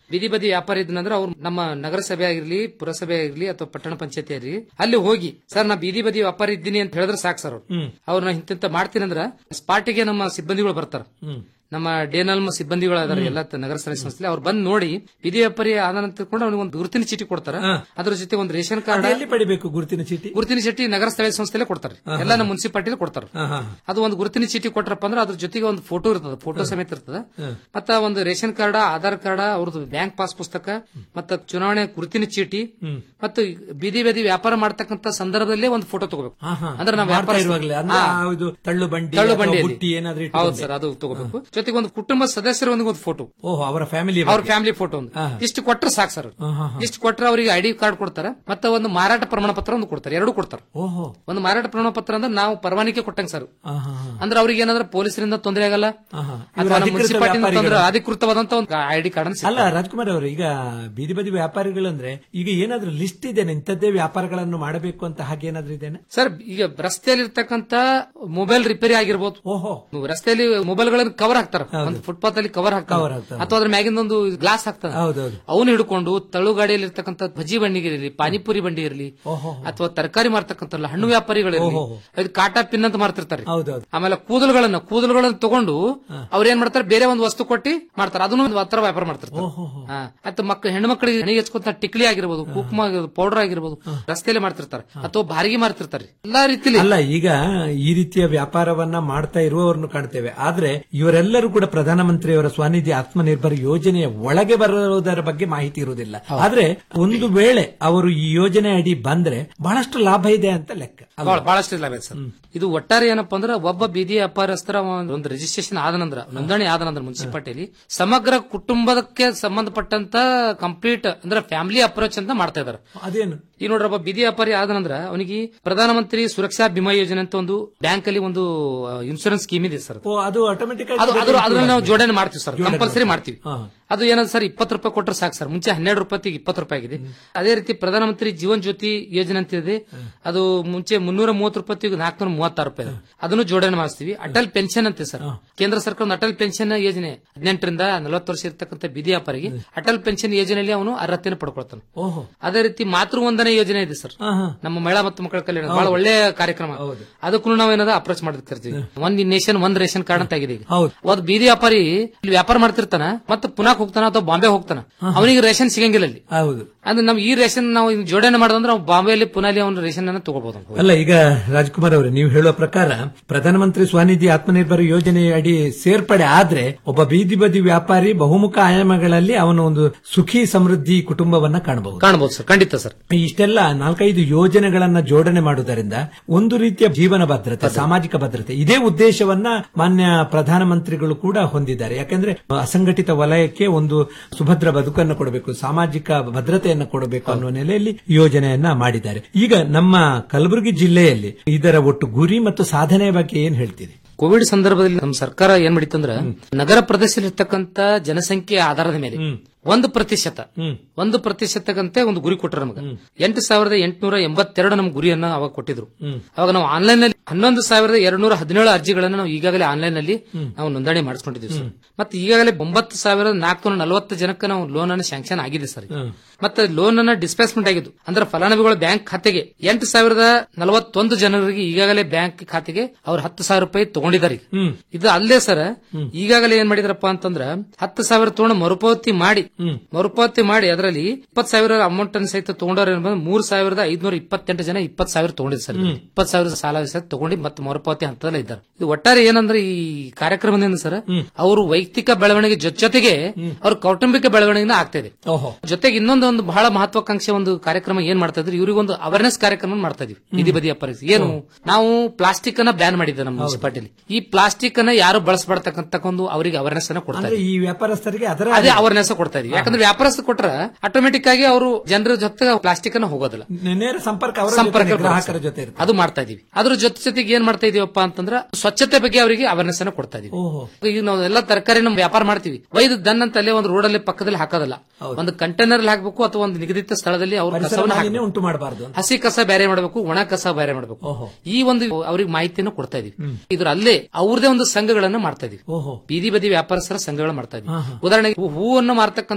Speaker 9: ಬೀದಿ ಬದಿ ವ್ಯಾಪಾರ ಇದ್ನಂದ್ರೆ ಅವ್ರು ನಮ್ಮ ನಗರಸಭೆ ಆಗಿರ್ಲಿ ಪುರಸಭೆ ಆಗಿರ್ಲಿ ಅಥವಾ ಪಟ್ಟಣ ಪಂಚಾಯತಿ ಆಗಿರ್ಲಿ ಅಲ್ಲಿ ಹೋಗಿ ಸರ್ ನಾ ಬೀದಿ ಬದಿ ವ್ಯಾಪಾರ ಇದ್ದೀನಿ ಅಂತ ಹೇಳಿದ್ರೆ ಸಾಕು ಸರ್ ಅವ್ರು ಅವ್ರನ್ನ ಇಂತಿಂತ ಮಾಡ್ತೀನಿ ಅಂದ್ರ ಸ್ಪಾಟಿಗೆ ನಮ್ಮ ಸಿಬ್ಬಂದಿಗಳು ಬರ್ತಾರ ನಮ್ಮ ಡೇನಲ್ಮ ಸಿಬ್ಬಂದಿಗಳು ಅದಾರ ಎಲ್ಲ ತ- ನಗರಸಭೆ ಸಂಸ್ಥೆ ಅವ್ರು ಬಂದ್ ನೋಡಿ ಬೀದಿ ವ್ಯಾಪಾರಿ ಆದ ನಂತರ ತಿಳ್ಕೊಂಡು ಅವ್ನಿಗೆ ಒಂದು ಗುರುತಿನ ಚೀಟಿ ಕೊಡ್ತಾರ ಅದ್ರ ಜೊತೆ ಒಂದು ರೇಷನ್ ಕಾರ್ಡ್
Speaker 8: ಎಲ್ಲಿ ಪಡಿಬೇಕು ಗುರುತಿನ ಚೀಟಿ
Speaker 9: ಗುರುತಿನ ಚೀಟಿ ನಗರ ಸ್ಥಳೀಯ ಸಂಸ್ಥೆಲೆ ಕೊಡ್ತಾರೆ ಎಲ್ಲ ನಮ್ಮ ಮುನ್ಸಿಪಾಲಿಟಿ ಕೊಡ್ತಾರೆ ಅದು ಒಂದು ಗುರುತಿನ ಚೀಟಿ ಕೊಟ್ರಪ್ಪ ಅಂದ್ರೆ ಅದ್ರ ಜೊತೆಗೆ ಒಂದು ಫೋಟೋ ಇರ್ತದೆ ಫೋಟೋ ಸಮೇತ ಇರ್ತದೆ ಮತ್ತ ಒಂದು ರೇಷನ್ ಕಾರ್ಡ್ ಆಧಾರ್ ಕಾರ್ಡ್ ಅವ್ರದ್ದು ಬ್ಯಾಂಕ್ ಪಾಸ್ ಪುಸ್ತಕ ಮತ್ತ ಚುನಾವಣೆ ಗುರುತಿನ ಚೀಟಿ ಮತ್ತು ಬೀದಿ ಬೀದಿ ವ್ಯಾಪಾರ ಮಾಡ್ತಕ್ಕಂತ ಸಂದರ್ಭದಲ್ಲೇ ಒಂದು ಫೋಟೋ ತಗೋಬೇಕು ಅಂದ್ರೆ ನಾವು
Speaker 8: ಮಾಡ್ತಾ
Speaker 9: ವ್ಯಾಪಾರ
Speaker 8: ಇರುವಾಗಲೇ ಅಂದ್ರೆ
Speaker 9: ಹಾ.
Speaker 8: ಆ ಇದು ತಳ್ಳು ಬಂಡಿ
Speaker 9: ತಳ್ಳು
Speaker 8: ಅಥವಾ
Speaker 9: ಬಂಡಿಯಲ್ಲಿ.
Speaker 8: ಬುಟ್ಟಿ ಏನಾದ್ರೂ
Speaker 9: ಹೌದು
Speaker 8: ಇಟ್ಕೊಂಡೆ?
Speaker 9: ಸರ್ ಅದು ತಗೋಬೇಕು ಜೊತೆಗೆ ಒಂದು ಕುಟುಂಬ ಸದಸ್ಯರ ಒಂದು ಫೋಟೋ
Speaker 8: ಓಹೋ ಅವರ ಫ್ಯಾಮಿಲಿ
Speaker 9: ಅವ್ರ ಫ್ಯಾಮಿಲಿ ಫೋಟೋ ಒಂದು ಇಷ್ಟು ಕೊಟ್ರೆ ಸಾಕು ಸರ್ ಇಷ್ಟು ಕೊಟ್ರೆ ಅವರಿಗೆ ಐಡಿ ಕಾರ್ಡ್ ಕೊಡ್ತಾರೆ ಮತ್ತೆ ಒಂದು ಮಾರಾಟ ಪ್ರಮಾಣ ಪತ್ರ ಒಂದು ಕೊಡ್ತಾರೆ ಎರಡು ಕೊಡ್ತಾರೆ
Speaker 8: ಓಹೋ
Speaker 9: ಒಂದು ಮಾರಾಟ ಪ್ರಮಾಣ ಪತ್ರ ಅಂದ್ರೆ ನಾವು ಪರವಾನಗಿ ಕೊಟ್ಟಂಗೆ ಸರ್
Speaker 8: ಹಾ, ಹಾ, ಹಾ.
Speaker 9: ಅಂದ್ರೆ ಅವ್ರಿಗೆ ಏನಾದ್ರೆ ಪೊಲೀಸರಿಂದ ತೊಂದರೆ ಆಗಲ್ಲ
Speaker 8: ಆಹಾ.
Speaker 9: ಅಥವಾ
Speaker 8: ಇವರು
Speaker 9: ನಮ್ಮ
Speaker 8: ಅಧಿಕೃತ
Speaker 9: ಮುನ್ಸಿಪಾಲಿಟಿ ತೊಂದರೆ
Speaker 8: ವ್ಯಾಪಾರಿಗಳು.
Speaker 9: ಅಧಿಕೃತವಾದಂತ ಒಂದು ಐಡಿ ಕಾರ್ಡ್ ಅನ್ನು
Speaker 8: ಅಲ್ಲ ರಾಜ್ಕುಮಾರ್ ಅವರು ಈಗ ಬೀದಿ ಬದಿ ವ್ಯಾಪಾರಿಗಳಂದ್ರೆ ಈಗ ಏನಾದ್ರೂ ಲಿಸ್ಟ್ ಇದೇನೆ ಇಂಥದ್ದೇ ವ್ಯಾಪಾರಗಳನ್ನು ಮಾಡಬೇಕು ಅಂತ ಹಾಗೆ ಏನಾದ್ರೂ ಇದೇನೆ
Speaker 9: ಸರ್ ಈಗ ರಸ್ತೆಯಲ್ಲಿ ಇರ್ತಕ್ಕಂತ ಮೊಬೈಲ್ ರಿಪೇರಿ ಆಗಿರ್ಬೋದು
Speaker 8: ಓಹೋ
Speaker 9: ರಸ್ತೆಯಲ್ಲಿ ಮೊಬೈಲ್ ಗಳನ್ನ ಕವರ್ ಹಾಕ್ತಾರ ಒಂದು ಫುಟ್ಪಾತ್ ಅಲ್ಲಿ ಕವರ್
Speaker 8: Cover
Speaker 9: ಹಾಕ್ತಾರ
Speaker 8: ಹಾಕ್ತಾರೆ.
Speaker 9: ಅಥವಾ ಅದ್ರ ಮ್ಯಾಗಿಂದ ಒಂದು ಗ್ಲಾಸ್ ಹಾಕ್ತಾರ
Speaker 8: ಹೌದೌದು
Speaker 9: ಅವನು ಹಿಡ್ಕೊಂಡು ತಳ್ಳು ಗಾಡಿಯಲ್ಲಿ ಇರ್ತಕ್ಕಂಥ ಭಜಿ ಬಂಡಿ ಇರಲಿ ಪಾನಿಪುರಿ ಬಂಡಿ ಇರಲಿ
Speaker 8: ಓಹೋ
Speaker 9: ಅಥವಾ ತರಕಾರಿ ಮಾರ್ತಕ್ಕಂಥಲ್ಲ ಹಣ್ಣು ವ್ಯಾಪಾರಿಗಳಿರಲಿ
Speaker 8: ಓಹೋ.
Speaker 9: ಅದು ಕಾಟಾ ಪಿನ್ ಅಂತ ಮಾರ್ತಿರ್ತಾರೆ
Speaker 8: ಹೌದೌದು
Speaker 9: ಆಮೇಲೆ ಕೂದಲುಗಳನ್ನ ಕೂದಲುಗಳನ್ನ ತಗೊಂಡು ಅವ್ರ ಏನ್ ಮಾಡ್ತಾರೆ ಬೇರೆ ಒಂದು ವಸ್ತು ಕೊಟ್ಟಿ ಮಾಡ್ತಾರೆ ಅದನ್ನು ಒಂದು ಹತ್ರ ವ್ಯಾಪಾರ ಮಾಡ್ತಿರ್ತಾರೆ
Speaker 8: ಓಹೋ
Speaker 9: ಹಾ. ಅಥವಾ ಮಕ್ಕಳು ಹೆಣ್ಮಕ್ಳಿಗೆ ಹಣಿಗೆ ಹಚ್ಕೊಂತ ಟಿಕ್ಲಿ ಆಗಿರ್ಬೋದು ಕುಕ್ಮ ಆಗಿರ್ಬೋದು ಪೌಡರ್ ಆಗಿರ್ಬೋದು ರಸ್ತೆಯಲ್ಲಿ ಮಾಡ್ತಿರ್ತಾರೆ ಅಥವಾ ಬಾರಿಗೆ ಮಾಡ್ತಿರ್ತಾರೆ ಎಲ್ಲಾ ರೀತಿಲಿ
Speaker 8: ಅಲ್ಲ ಈಗ ಈ ರೀತಿಯ ವ್ಯಾಪಾರವನ್ನ ಮಾಡ್ತಾ ಇರುವವರನ್ನು ಕಾಣ್ತೇವೆ ಆದ್ರೆ ಇವರೆಲ್ಲರೂ ಕೂಡ ಪ್ರಧಾನಮಂತ್ರಿಯವರ ಸ್ವನಿಧಿ ಆತ್ಮನಿರ್ಭರ್ ಯೋಜನೆಯ ಒಳಗೆ ಬರುವುದರ ಬಗ್ಗೆ ಮಾಹಿತಿ ಇರುವುದಿಲ್ಲ ಆದ್ರೆ ಒಂದು ವೇಳೆ ಅವರು ಈ ಯೋಜನೆ ಅಡಿ ಬಂದ್ರೆ ಬಹಳಷ್ಟು ಲಾಭ ಇದೆ ಅಂತ ಲೆಕ್ಕ ಅಲ್ವಾ?
Speaker 9: ಬಹಳ- ಬಹಳಷ್ಟು ಲಾಭ ಇದೆ ಸರ್ ಇದು ಒಟ್ಟಾರೆ ಏನಪ್ಪಾ ಅಂದ್ರೆ ಒಬ್ಬ ಬೀದಿ ವ್ಯಾಪಾರಸ್ಥರ ಒಂದು- ಒಂದು ರಿಜಿಸ್ಟ್ರೇಷನ್ ಆದ ನಂತರ ನೋಂದಣಿ ಆದ ನಂತರ ಮುನ್ಸಿಪಾಲಿಟಿಯಲ್ಲಿ ಸಮಗ್ರ ಕುಟುಂಬಕ್ಕೆ ಸಂಬಂಧಪಟ್ಟಂತ ಕಂಪ್ಲೀಟ್ ಅಂದ್ರೆ ಫ್ಯಾಮಿಲಿ ಅಪ್ರೋಚ್ ಅಂತ ಮಾಡ್ತಾ ಇದಾರೆ
Speaker 8: ಅದೇನು
Speaker 9: ಈ ನೋಡ್ರಪ್ಪ ಬೀದಿ ವ್ಯಾಪಾರಿ ಆದ ನಂತರ ಅವನಿಗೆ ಪ್ರಧಾನಮಂತ್ರಿ ಸುರಕ್ಷಾ ಬಿಮಾ ಯೋಜನೆ ಅಂತ ಒಂದು ಬ್ಯಾಂಕ್ ಅಲ್ಲಿ ಒಂದು ಇನ್ಶೂರೆನ್ಸ್ ಸ್ಕೀಮ್ ಇದೆ ಸರ್
Speaker 8: ಓ ಅದು ಆಟೋಮೆಟಿಕ್
Speaker 9: ಅದು ಅದ್ರ ಅದ್ರಲ್ಲಿ ನಾವು ಜೋಡಣೆ ಮಾಡ್ತೀವಿ ಸರ್
Speaker 8: ಜೋಡಣೆ
Speaker 9: ಕಂಪಲ್ಸರಿ ಮಾಡ್ತೀವಿ
Speaker 8: ಹಾ.
Speaker 9: ಅದು ಏನಂತ ಸರ್ ಇಪ್ಪತ್ತು ರೂಪಾಯಿ ಕೊಟ್ಟರೆ ಸಾಕು ಸರ್ ಮುಂಚೆ ಹನ್ನೆರಡು ರೂಪಾಯಿ ಇಪ್ಪತ್ತು ರೂಪಾಯಿ ಆಗಿದೆ ಅದೇ ರೀತಿ ಪ್ರಧಾನಮಂತ್ರಿ ಜೀವನ್ ಜ್ಯೋತಿ ಯೋಜನೆ ಅಂತ ಇದೆ ಅದು ಮುಂಚೆ ಮುನ್ನೂರ ಮೂವತ್ತು ರೂಪಾಯಿ ನಾಲ್ಕನೂರ ಮೂವತ್ತಾರು ರೂಪಾಯಿ ಇದೆ. ಅದನ್ನು ಜೋಡಣೆ ಮಾಡಿಸ್ತೀವಿ ಅಟಲ್ ಪೆನ್ಷನ್ ಅಂತೆ ಸರ್ ಕೇಂದ್ರ ಸರ್ಕಾರ ಒಂದು ಅಟಲ್ ಪೆನ್ಷನ್ ಯೋಜನೆ ಹದಿನೆಂಟರಿಂದ ನಲವತ್ತು ವರ್ಷ ಇರ್ತಕ್ಕಂಥ ಬೀದಿ ವ್ಯಾಪಾರಿಗೆ ಅಟಲ್ ಪೆನ್ಷನ್ ಯೋಜನೆಯಲ್ಲಿ ಅವನು ಅರ್ಹತೆಯನ್ನು ಪಡ್ಕೊಳ್ತಾನೆ
Speaker 8: ಓಹೋ
Speaker 9: ಅದೇ ರೀತಿ ಮಾತೃ ವಂದನೆ ಯೋಜನೆ ಇದೆ ಸರ್
Speaker 8: ಹಾ, ಹಾ.
Speaker 9: ನಮ್ಮ ಮಹಿಳಾ ಮತ್ತು ಮಕ್ಕಳ ಕಲ್ಯಾಣ ಬಹಳ ಒಳ್ಳೆ ಕಾರ್ಯಕ್ರಮ ಅದಕ್ಕೂ ನಾವು ಏನಾದ ಅಪ್ರೋಚ್ ಮಾಡ್ತಿರ್ತೀವಿ ಒಂದ್ ನೇಷನ್ ಒಂದ್ ರೇಷನ್ ಕಾರ್ಡ್ ಅಂತ ಆಗಿದೆ ಈಗ
Speaker 8: ಹೌದು.
Speaker 9: ಒಂದ್ ಬೀದಿ ವ್ಯಾಪಾರಿ ಇಲ್ಲಿ ವ್ಯಾಪಾರ ಮಾಡ್ತಿರ್ತಾನ ಮತ್ತೆ ಪುನಃ ಹೋಗ್ತಾನ ಅಥವಾ ಬಾಂಬೆ ಹೋಗ್ತಾನ ಅವನಿಗೆ ರೇಷನ್ ಸಿಗಂಗಿಲ್ಲ ಅಲ್ಲಿ
Speaker 8: ಹೌದು
Speaker 9: ಅಂದ್ರೆ ನಮ್ ಈ ರೇಷನ್ ನಾವು ಇದ್ ಜೋಡಣೆ ಮಾಡೋದಂದ್ರೆ ನಾವು ಬಾಂಬೆಯಲ್ಲಿ ಪುನಃ ಅವನ ರೇಷನ್ ಅನ್ನ ತಗೋಬಹುದು
Speaker 8: ಅಲ್ಲ ಈಗ ರಾಜ್ಕುಮಾರ್ ಅವರೇ ನೀವು ಹೇಳುವ ಪ್ರಕಾರ ಪ್ರಧಾನಮಂತ್ರಿ ಸ್ವನಿಧಿ ಆತ್ಮನಿರ್ಭರ ಯೋಜನೆ ಅಡಿ ಸೇರ್ಪಡೆ ಆದ್ರೆ ಒಬ್ಬ ಬೀದಿ ಬದಿ ವ್ಯಾಪಾರಿ ಬಹುಮುಖ ಆಯಾಮಗಳಲ್ಲಿ ಅವನ ಒಂದು ಸುಖಿ ಸಮೃದ್ಧಿ ಕುಟುಂಬವನ್ನ ಕಾಣಬಹುದು
Speaker 9: ಕಾಣಬಹುದು ಸರ್ ಖಂಡಿತ ಸರ್
Speaker 8: ಇಷ್ಟೆಲ್ಲ ನಾಲ್ಕೈದು ಯೋಜನೆಗಳನ್ನ ಜೋಡಣೆ ಮಾಡುವುದರಿಂದ ಒಂದು ರೀತಿಯ ಜೀವನ ಭದ್ರತೆ ಸಾಮಾಜಿಕ ಭದ್ರತೆ ಇದೇ ಉದ್ದೇಶವನ್ನ ಮಾನ್ಯ ಪ್ರಧಾನಮಂತ್ರಿಗಳು ಕೂಡ ಹೊಂದಿದ್ದಾರೆ ಯಾಕಂದ್ರೆ ಅಸಂಘಟಿತ ವಲಯಕ್ಕೆ ಒಂದು ಸುಭದ್ರ ಬದುಕನ್ನು ಕೊಡಬೇಕು ಸಾಮಾಜಿಕ ಭದ್ರತೆಯನ್ನು ಕೊಡಬೇಕು ಅನ್ನುವ ನೆಲೆಯಲ್ಲಿ ಈ ಯೋಜನೆಯನ್ನ ಮಾಡಿದ್ದಾರೆ ಈಗ ನಮ್ಮ ಕಲಬುರಗಿ ಜಿಲ್ಲೆಯಲ್ಲಿ ಇದರ ಒಟ್ಟು ಗುರಿ ಮತ್ತು ಸಾಧನೆಯ ಬಗ್ಗೆ ಏನ್ ಹೇಳ್ತೀರಿ
Speaker 9: ಕೋವಿಡ್ ಸಂದರ್ಭದಲ್ಲಿ ನಮ್ಮ ಸರ್ಕಾರ ಏನ್ ಮಾಡಿತ್ತಂದ್ರ ನಗರ ಪ್ರದೇಶದಲ್ಲಿರ್ತಕ್ಕಂಥ ಜನಸಂಖ್ಯೆ ಆಧಾರದ ಮೇಲೆ ಒಂದು ಪ್ರತಿಶತ ಒಂದು ಪ್ರತಿಶತಕ್ಕಂತೆ ಒಂದು ಗುರಿ ಕೊಟ್ಟರು ನಮಗೆ ಎಂಟು ಸಾವಿರದ ಎಂಟುನೂರ ಎಂಬತ್ತೆರಡು ನಮ್ಮ ಗುರಿಯನ್ನ ಅವಾಗ ಕೊಟ್ಟಿದ್ರು ಅವಾಗ ನಾವು ಆನ್ಲೈನ್ ನಲ್ಲಿ ಹನ್ನೊಂದು ಸಾವಿರದ ಎರಡ್ನೂರ ಹದಿನೇಳು ಅರ್ಜಿಗಳನ್ನು ನಾವು ಈಗಾಗಲೇ ಆನ್ಲೈನ್ ನಲ್ಲಿ ನಾವು ನೋಂದಣಿ ಮಾಡಿಸ್ಕೊಂಡಿದ್ದೀವಿ ಸರ್ ಮತ್ತೆ ಈಗಾಗಲೇ ಒಂಬತ್ತು ಸಾವಿರದ ನಾಲ್ಕುನೂರ ನಲವತ್ತು ಜನಕ್ಕೆ ನಾವು ಲೋನ್ ಅನ್ನು ಸ್ಯಾಂಕ್ಷನ್ ಆಗಿದೆ ಸರ್ ಮತ್ತೆ ಲೋನ್ ಅನ್ನ ಡಿಸ್ಪ್ಲೇಸ್ಮೆಂಟ್ ಆಗಿದ್ದು ಅಂದ್ರೆ ಫಲಾನುಭವಿಗಳ ಬ್ಯಾಂಕ್ ಖಾತೆಗೆ ಎಂಟು ಸಾವಿರದ ನಲವತ್ತೊಂದು ಜನರಿಗೆ ಈಗಾಗಲೇ ಬ್ಯಾಂಕ್ ಖಾತೆಗೆ ಅವ್ರು ಹತ್ತು ಸಾವಿರ ರೂಪಾಯಿ ತಗೊಂಡಿದ್ದಾರೆ ಈಗ. ಇದು ಅಲ್ಲದೆ ಸರ್ ಈಗಾಗಲೇ ಏನ್ ಮಾಡಿದ್ರಪ್ಪ ಅಂತಂದ್ರ ಹತ್ತು ಸಾವಿರ ತಗೊಂಡು ಮರುಪಾವತಿ ಮಾಡಿ ಮರುಪಾವತಿ ಮಾಡಿ ಅದರಲ್ಲಿ ಇಪ್ಪತ್ತು ಸಾವಿರ ಅಮೌಂಟ್ ಅನ್ನು ಸಹಿತ ತಗೊಂಡವ್ರು ಏನ್ ಬಂದ್ರೆ ಮೂರ್ ಸಾವಿರದ ಐದ್ನೂರ ಇಪ್ಪತ್ತೆಂಟು ಜನ ಇಪ್ಪತ್ತು ಸಾವಿರ ತಗೊಂಡಿದ್ದಾರೆ ಸರ್ ಇಪ್ಪತ್ತು ಸಾವಿರ ಸಾಲ ಸಹಿತ ತಗೊಂಡು ಮತ್ತೆ ಮರುಪಾವತಿ ಹಂತದಲ್ಲೇ ಇದ್ದಾರೆ ಇದು ಒಟ್ಟಾರೆ ಏನಂದ್ರೆ ಈ ಕಾರ್ಯಕ್ರಮದಿಂದ ಸರ್ ಅವರು ವೈಯಕ್ತಿಕ ಬೆಳವಣಿಗೆ ಜೊತೆ ಜೊತೆಗೆ ಅವ್ರ ಕೌಟುಂಬಿಕ ಬೆಳವಣಿಗೆನ ಆಗ್ತಾ ಇದೆ
Speaker 8: ಓಹೋ
Speaker 9: ಜೊತೆಗೆ ಇನ್ನೊಂದು ಒಂದು ಬಹಳ ಮಹತ್ವಾಕಾಂಕ್ಷೆ ಒಂದು ಕಾರ್ಯಕ್ರಮ ಏನ್ ಮಾಡ್ತಾ ಇದ್ರಿ ಇವರಿಗೊಂದು ಅವೇರ್ನೆಸ್ ಕಾರ್ಯಕ್ರಮ ಮಾಡ್ತಾ ಇದೀವಿ ಬೀದಿ ಬದಿ ವ್ಯಾಪಾರಿ ಏನು ನಾವು ಪ್ಲಾಸ್ಟಿಕ್ ಅನ್ನ ಬ್ಯಾನ್ ಮಾಡಿದ್ದೆ ನಮ್ಮ ಮುನ್ಸಿಪಾಲಿಟಿಲಿ ಈ ಪ್ಲಾಸ್ಟಿಕ್ ಅನ್ನ ಯಾರು ಬಳಸಬಾರ್ದಕ್ಕಂತ ಒಂದು ಅವರಿಗೆ ಅವೇರ್ನೆಸ್ ಅನ್ನ ಕೊಡ್ತಾ
Speaker 8: ಅಂದ್ರೆ
Speaker 9: ಇದ್ದೀವಿ
Speaker 8: ಈ ವ್ಯಾಪಾರಸ್ಥರಿಗೆ ಅದರ
Speaker 9: ಅದೇ ಅವೇರ್ನೆಸ್ ಕೊಡ್ತಾ ಇದೀವಿ ಯಾಕಂದ್ರೆ ವ್ಯಾಪಾರಸ್ಥ ಕೊಟ್ರ ಆಟೋಮೆಟಿಕ್ ಆಗಿ ಅವರು ಜನರ ಜೊತೆ ಪ್ಲಾಸ್ಟಿಕ್ ಅನ್ನ ಹೋಗೋದಿಲ್ಲ
Speaker 8: ನೇರ ಸಂಪರ್ಕ ಅವರ
Speaker 9: ಸಂಪರ್ಕ
Speaker 8: ಜೊತೆ, ಗ್ರಾಹಕರ ಜೊತೆ ಇರುತ್ತೆ
Speaker 9: ಅದು ಮಾಡ್ತಾ ಇದೀವಿ ಅದ್ರ ಜೊತೆ ಜೊತೆಗೆ ಏನ್ ಮಾಡ್ತಾ ಇದೀವಪ್ಪ ಅಂತಂದ್ರ ಸ್ವಚ್ಛತೆ ಬಗ್ಗೆ ಅವರಿಗೆ ಅವೇರ್ನೆಸ್ ಅನ್ನ ಕೊಡ್ತಾ ಇದೀವಿ
Speaker 8: ಓಹೋ
Speaker 9: ಈಗ ನಾವು ಎಲ್ಲ ತರಕಾರಿ ನಮ್ಮ ವ್ಯಾಪಾರ ಮಾಡ್ತೀವಿ ವೈದ್ ದನ್ ಅಂತ ಅಲ್ಲೇ ಒಂದು ರೋಡಲ್ಲಿ ಪಕ್ಕದಲ್ಲಿ ಹಾಕೋದಲ್ಲ ಒಂದು ಕಂಟೈನರ್ ಹಾಕಬೇಕು ಅಥವಾ ಒಂದು ನಿಗದಿತ ಸ್ಥಳದಲ್ಲಿ ಅವ್ರ
Speaker 8: ಪರಿಸರ
Speaker 9: ಕಸವನ್ನ
Speaker 8: ಮಾಲಿನ್ಯ
Speaker 9: ಹಾಕ್ಬೇಕು.
Speaker 8: ಉಂಟು ಮಾಡಬಾರದು
Speaker 9: ಹಸಿ ಕಸ ಬೇರೆ ಮಾಡಬೇಕು ಒಣ ಕಸ ಬೇರೆ ಮಾಡಬೇಕು
Speaker 8: ಓಹೋ.
Speaker 9: ಈ ಒಂದು ಅವ್ರಿಗೆ ಮಾಹಿತಿಯನ್ನು ಕೊಡ್ತಾ ಇದೀವಿ ಇದ್ರ ಅಲ್ಲೇ ಅವ್ರದೇ ಒಂದು ಸಂಘಗಳನ್ನ ಮಾಡ್ತಾ ಇದೀವಿ
Speaker 8: ಓಹೋ
Speaker 9: ಬೀದಿ ಬದಿ ವ್ಯಾಪಾರಸ್ಥರ ಸಂಘಗಳು ಮಾಡ್ತಾ ಇದೀವಿ ಉದಾಹರಣೆಗೆ ಹೂ- ಹೂವನ್ನು ಮಾರ್ತಕ್ಕಂಥ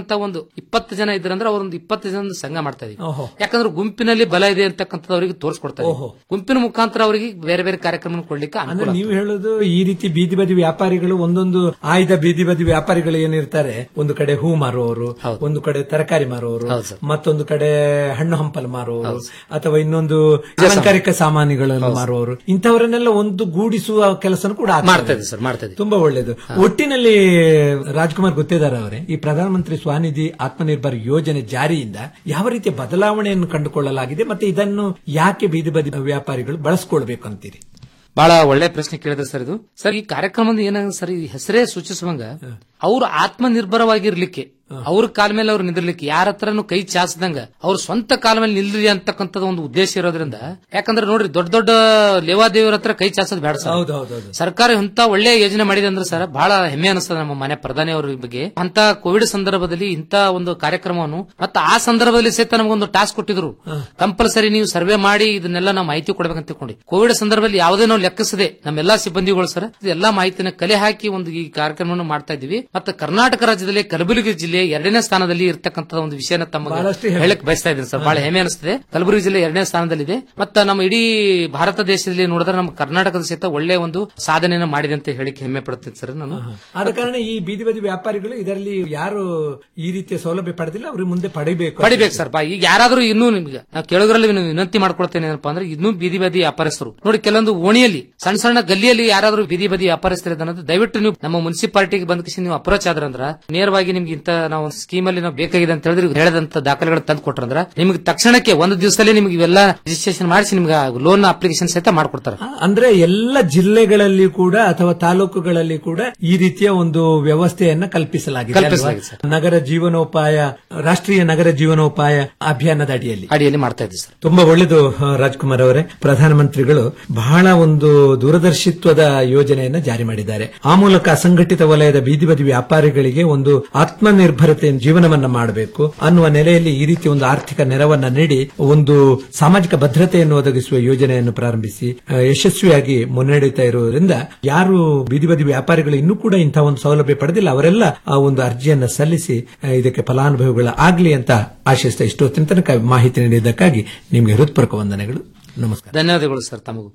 Speaker 9: ಅಂತಕ್ಕಂತ ಒಂದು ಇಪ್ಪತ್ತು ಜನ ಇದ್ರಂದ್ರೆ ಅವ್ರೊಂದು ಇಪ್ಪತ್ತು ಜನ ಸಂಘ ಮಾಡ್ತಾ ಇದೀವಿ
Speaker 8: ಓಹೋ.
Speaker 9: ಯಾಕಂದ್ರೆ ಗುಂಪಿನಲ್ಲಿ ಬಲ ಇದೆ ಅಂತಕ್ಕಂಥದ್ದು ಅವರಿಗೆ ತೋರಿಸ್ಕೊಡ್ತಾ ಇದೀವಿ.
Speaker 8: ಓಹೋ.
Speaker 9: ಗುಂಪಿನ ಮುಖಾಂತರ ಅವರಿಗೆ ಬೇರೆ ಬೇರೆ ಕಾರ್ಯಕ್ರಮ ಕೊಡ್ಲಿಕ್ಕೆ
Speaker 8: ಅಂದ್ರೆ
Speaker 9: ಅನುಕೂಲ
Speaker 8: ನೀವು ಹೇಳೋದು ಈ ರೀತಿ ಬೀದಿ ಬದಿ ವ್ಯಾಪಾರಿಗಳು ಒಂದೊಂದು ಆಯ್ದ ಬೀದಿ ಬದಿ ವ್ಯಾಪಾರಿಗಳು ಏನಿರ್ತಾರೆ ಒಂದು ಕಡೆ ಹೂ ಮಾರುವವರು ಒಂದು ಕಡೆ ತರಕಾರಿ ಮಾರುವವರು ಮತ್ತೊಂದು ಕಡೆ ಹಣ್ಣು ಹಂಪಲು ಮಾರುವವರು ಅಥವಾ ಇನ್ನೊಂದು ಅಲಂಕಾರಿಕ ಸಾಮಾನುಗಳನ್ನು ಮಾರುವವರು ಇಂಥವರನ್ನೆಲ್ಲ ಒಂದು ಗೂಡಿಸುವ ಕೆಲಸ ಕೂಡ ಆಗ್ತಾ
Speaker 9: ಮಾಡ್ತಾ
Speaker 8: ಇದೆ.
Speaker 9: ಇದೆ ಸರ್ ಮಾಡ್ತಾ ಇದೆ
Speaker 8: ತುಂಬಾ ಒಳ್ಳೇದು ಒಟ್ಟಿನಲ್ಲಿ ರಾಜ್ಕುಮಾರ್ ಗುತ್ತೇದಾರ್ ಅವರೇ ಈ ಪ್ರಧಾನಮಂತ್ರಿ ಸ್ವಾನಿಧಿ ಆತ್ಮನಿರ್ಭರ್ ಯೋಜನೆ ಜಾರಿಯಿಂದ ಯಾವ ರೀತಿಯ ಬದಲಾವಣೆಯನ್ನು ಕಂಡುಕೊಳ್ಳಲಾಗಿದೆ ಮತ್ತೆ ಇದನ್ನು ಯಾಕೆ ಬೀದಿ ಬದಿ ವ್ಯಾಪಾರಿಗಳು ಬಳಸ್ಕೊಳ್ಬೇಕು ಅಂತೀರಿ
Speaker 9: ಬಹಳ ಒಳ್ಳೆ ಪ್ರಶ್ನೆ ಕೇಳಿದ್ರೆ ಸರ್ ಇದು ಸರ್ ಈ ಕಾರ್ಯಕ್ರಮದ ಏನಾಗಿದೆ ಸರ್ ಈ ಹೆಸರೇ ಸೂಚಿಸುವಂಗ ಅವರು ಆತ್ಮನಿರ್ಭರವಾಗಿರ್ಲಿಕ್ಕೆ ಅವ್ರ ಕಾಲ ಮೇಲೆ ಅವ್ರು ನಿಂದಿರ್ಲಿಕ್ಕೆ ಯಾರ ಹತ್ರನು ಕೈ ಚಾಚದಂಗ ಅವ್ರ ಸ್ವಂತ ಕಾಲ ಮೇಲೆ ನಿಲ್ರಿ ಅಂತಕ್ಕಂಥದ್ದು ಒಂದು ಉದ್ದೇಶ ಇರೋದ್ರಿಂದ ಯಾಕಂದ್ರೆ ನೋಡ್ರಿ ದೊಡ್ಡ ದೊಡ್ಡ ಲೇವಾದೇವರ ಹತ್ರ ಕೈ ಚಾಚೋದು ಬೇಡ ಸರ್
Speaker 8: ಹೌದೌದು
Speaker 9: ಸರ್ಕಾರ ಇಂತ ಒಳ್ಳೆ ಯೋಜನೆ ಮಾಡಿದೆ ಅಂದ್ರೆ ಸರ್ ಬಹಳ ಹೆಮ್ಮೆ ಅನಿಸ್ತದೆ ನಮ್ಮ ಮನೆ ಪ್ರಧಾನಿ ಅವರ ಬಗ್ಗೆ ಅಂತ ಕೋವಿಡ್ ಸಂದರ್ಭದಲ್ಲಿ ಇಂತ ಒಂದು ಕಾರ್ಯಕ್ರಮವನ್ನು ಮತ್ತೆ ಆ ಸಂದರ್ಭದಲ್ಲಿ ಸಹಿತ ನಮಗೊಂದು ಟಾಸ್ಕ್ ಕೊಟ್ಟಿದ್ರು ಕಂಪಲ್ಸರಿ ನೀವು ಸರ್ವೆ ಮಾಡಿ ಇದನ್ನೆಲ್ಲ ನಾವು ಮಾಹಿತಿ ಕೊಡ್ಬೇಕಂತ ತಿಳ್ಕೊಂಡು ಕೋವಿಡ್ ಸಂದರ್ಭದಲ್ಲಿ ಯಾವುದೇ ನಾವು ಲೆಕ್ಕಿಸದೆ ನಮ್ಮೆಲ್ಲಾ ಸಿಬ್ಬಂದಿಗಳು ಸರ್ ಎಲ್ಲಾ ಮಾಹಿತಿನ ಕಲೆ ಹಾಕಿ ಒಂದು ಈ ಕಾರ್ಯಕ್ರಮವನ್ನು ಮಾಡ್ತಾ ಇದ್ದೀವಿ ಮತ್ತೆ ಕರ್ನಾಟಕ ರಾಜ್ಯದಲ್ಲಿ ಕಲಬುರಗಿ ಜಿಲ್ಲೆ ಎರಡನೇ ಸ್ಥಾನದಲ್ಲಿ ಇರ್ತಕ್ಕಂಥ ಒಂದು ವಿಷಯನ ತಮ್ಮ
Speaker 8: ಬಹಳಷ್ಟು ಹೆಮ್ಮೆ.
Speaker 9: ಹೇಳಕ್ ಬಯಸ್ತಾ ಇದ್ದೀನಿ ಸರ್ ಬಹಳ ಹೆಮ್ಮೆ ಅನಿಸ್ತದೆ ಕಲಬುರಗಿ ಜಿಲ್ಲೆ ಎರಡನೇ ಸ್ಥಾನದಲ್ಲಿದೆ ಮತ್ತೆ ನಮ್ಮ ಇಡೀ ಭಾರತ ದೇಶದಲ್ಲಿ ನೋಡಿದ್ರೆ ನಮ್ಮ ಕರ್ನಾಟಕದ ಸಹಿತ ಒಳ್ಳೆ ಒಂದು ಸಾಧನೆಯನ್ನು ಮಾಡಿದೆ ಅಂತ ಹೇಳಿಕ್ಕೆ ಹೆಮ್ಮೆ ಪಡ್ತೀನಿ ಸರ್ ನಾನು
Speaker 8: ಆದ ಕಾರಣ ಈ ಬೀದಿ ಬದಿ ವ್ಯಾಪಾರಿಗಳು ಇದರಲ್ಲಿ ಯಾರು ಈ ರೀತಿಯ ಸೌಲಭ್ಯ ಪಡೆದಿಲ್ಲ ಅವ್ರಿಗೆ ಮುಂದೆ ಪಡಿಬೇಕು
Speaker 9: ಪಡಿಬೇಕು ಸರ್ ಬಾ ಈಗ ಯಾರಾದ್ರೂ ಇನ್ನೂ ನಿಮ್ಗೆ ನಾವು ಕೇಳೋದ್ರಲ್ಲಿ ವಿನ- ವಿನಂತಿ ಮಾಡ್ಕೊಳ್ತೇನೆ ಏನಪ್ಪಾ ಅಂದ್ರೆ ಇನ್ನೂ ಬೀದಿ ಬದಿ ವ್ಯಾಪಾರಸ್ಥರು ನೋಡಿ ಕೆಲವೊಂದು ಓಣಿಯಲ್ಲಿ ಸಣ್ಣ ಸಣ್ಣ ಗಲ್ಲಿಯಲ್ಲಿ ಯಾರಾದ್ರೂ ಬೀದಿ ಬದಿ ವ್ಯಾಪಾರಸ್ಥರು ಇದ್ದಾನಂದ್ರೆ ದಯವಿಟ್ಟು ನೀವು ನಮ್ಮ ಮುನ್ಸಿಪಾಲಿಟಿಗೆ ಬಂದ ಕಿಸಿ ನೀವು ಅಪ್ರೋಚ್ ಆದ್ರಂದ್ರ ನೇರವಾಗಿ ನಿಮ್ಗೆ ಇಂತ ನಾವು ಸ್ಕೀಮ್ ಅಲ್ಲಿ ನಾವು ಬೇಕಾಗಿದೆ ಅಂತ ಹೇಳಿದ್ರೆ ಇವ್ರು ಹೇಳದಂತ ದಾಖಲೆಗಳು ತಂದು ಕೊಟ್ರಂದ್ರ ನಿಮ್ಗೆ ತಕ್ಷಣಕ್ಕೆ ಒಂದು ದಿವಸದಲ್ಲಿ ನಿಮ್ಗೆ ಇವೆಲ್ಲ ರಿಜಿಸ್ಟ್ರೇಷನ್ ಮಾಡಿಸಿ ನಿಮ್ಗೆ ಲೋನ್ ಅಪ್ಲಿಕೇಶನ್ ಸಹಿತ ಮಾಡ್ಕೊಡ್ತಾರೆ
Speaker 8: ಅಂದ್ರೆ ಎಲ್ಲ ಜಿಲ್ಲೆಗಳಲ್ಲಿ ಕೂಡ ಅಥವಾ ತಾಲೂಕುಗಳಲ್ಲಿ ಕೂಡ ಈ ರೀತಿಯ ಒಂದು ವ್ಯವಸ್ಥೆಯನ್ನ ಕಲ್ಪಿಸಲಾಗಿದೆ
Speaker 9: ಕಲ್ಪಿಸಲಾಗಿದೆ,
Speaker 8: ಅಲ್ವಾ? ನಗರ ಜೀವನೋಪಾಯ ರಾಷ್ಟ್ರೀಯ ನಗರ ಜೀವನೋಪಾಯ ಅಭಿಯಾನದ ಅಡಿಯಲ್ಲಿ
Speaker 9: ಅಡಿಯಲ್ಲಿ ಮಾಡ್ತಾ ಇದ್ದೀವಿ ಸರ್
Speaker 8: ತುಂಬಾ ಒಳ್ಳೆಯದು ಆ, ರಾಜ್ಕುಮಾರ್ ಅವರೇ ಪ್ರಧಾನಮಂತ್ರಿಗಳು ಬಹಳ ಒಂದು ದೂರದರ್ಶಿತ್ವದ ಯೋಜನೆಯನ್ನ ಜಾರಿ ಮಾಡಿದ್ದಾರೆ ಆ ಮೂಲಕ ಅಸಂಘಟಿತ ವಲಯದ ಬೀದಿ ಬದಿ ವ್ಯಾಪಾರಿಗಳಿಗೆ ಒಂದು ಆತ್ಮನಿರ್ಭರತೆ ಜೀವನವನ್ನ ಮಾಡಬೇಕು ಅನ್ನುವ ನೆಲೆಯಲ್ಲಿ ಈ ರೀತಿ ಒಂದು ಆರ್ಥಿಕ ನೆರವನ್ನ ನೀಡಿ ಒಂದು ಸಾಮಾಜಿಕ ಭದ್ರತೆಯನ್ನು ಒದಗಿಸುವ ಯೋಜನೆಯನ್ನು ಪ್ರಾರಂಭಿಸಿ ಆ, ಯಶಸ್ವಿಯಾಗಿ ಮುನ್ನಡೆಯುತ್ತಾ ಇರುವುದರಿಂದ ಯಾರು ಬೀದಿ ಬದಿ ವ್ಯಾಪಾರಿಗಳು ಇನ್ನೂ ಕೂಡ ಇಂತಹ ಒಂದು ಸೌಲಭ್ಯ ಪಡೆದಿಲ್ಲ ಅವರೆಲ್ಲ ಆ ಒಂದು ಅರ್ಜಿಯನ್ನ ಸಲ್ಲಿಸಿ ಆ, ಇದಕ್ಕೆ ಫಲಾನುಭವಿಗಳ ಆಗ್ಲಿ ಅಂತ ಆಶಿಸ್ತಾ ಇಷ್ಟೊತ್ತಿನ ತನಕ ಮಾಹಿತಿ ನೀಡಿದ್ದಕ್ಕಾಗಿ ನಿಮಗೆ ಹೃತ್ಪೂರ್ವಕ ವಂದನೆಗಳು ನಮಸ್ಕಾರ
Speaker 9: ಧನ್ಯವಾದಗಳು ಸರ್ ತಮಗೂ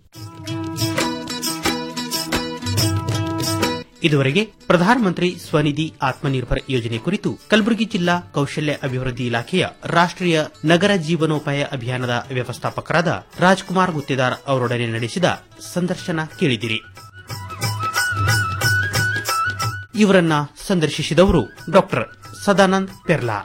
Speaker 7: ಇದುವರೆಗೆ ಪ್ರಧಾನಮಂತ್ರಿ ಸ್ವನಿಧಿ ಆತ್ಮನಿರ್ಭರ್ ಯೋಜನೆ ಕುರಿತು ಕಲಬುರಗಿ ಜಿಲ್ಲಾ ಕೌಶಲ್ಯ ಅಭಿವೃದ್ಧಿ ಇಲಾಖೆಯ ರಾಷ್ಟ್ರೀಯ ನಗರ ಜೀವನೋಪಾಯ ಅಭಿಯಾನದ ವ್ಯವಸ್ಥಾಪಕರಾದ ರಾಜ್ಕುಮಾರ್ ಗುತ್ತೇದಾರ್ ಅವರೊಡನೆ ನಡೆಸಿದ ಸಂದರ್ಶನ ಕೇಳಿದಿರಿ ಇವರನ್ನ ಸಂದರ್ಶಿಸಿದವರು ಡಾಕ್ಟರ್ ಸದಾನಂದ್ ಪೆರ್ಲಾ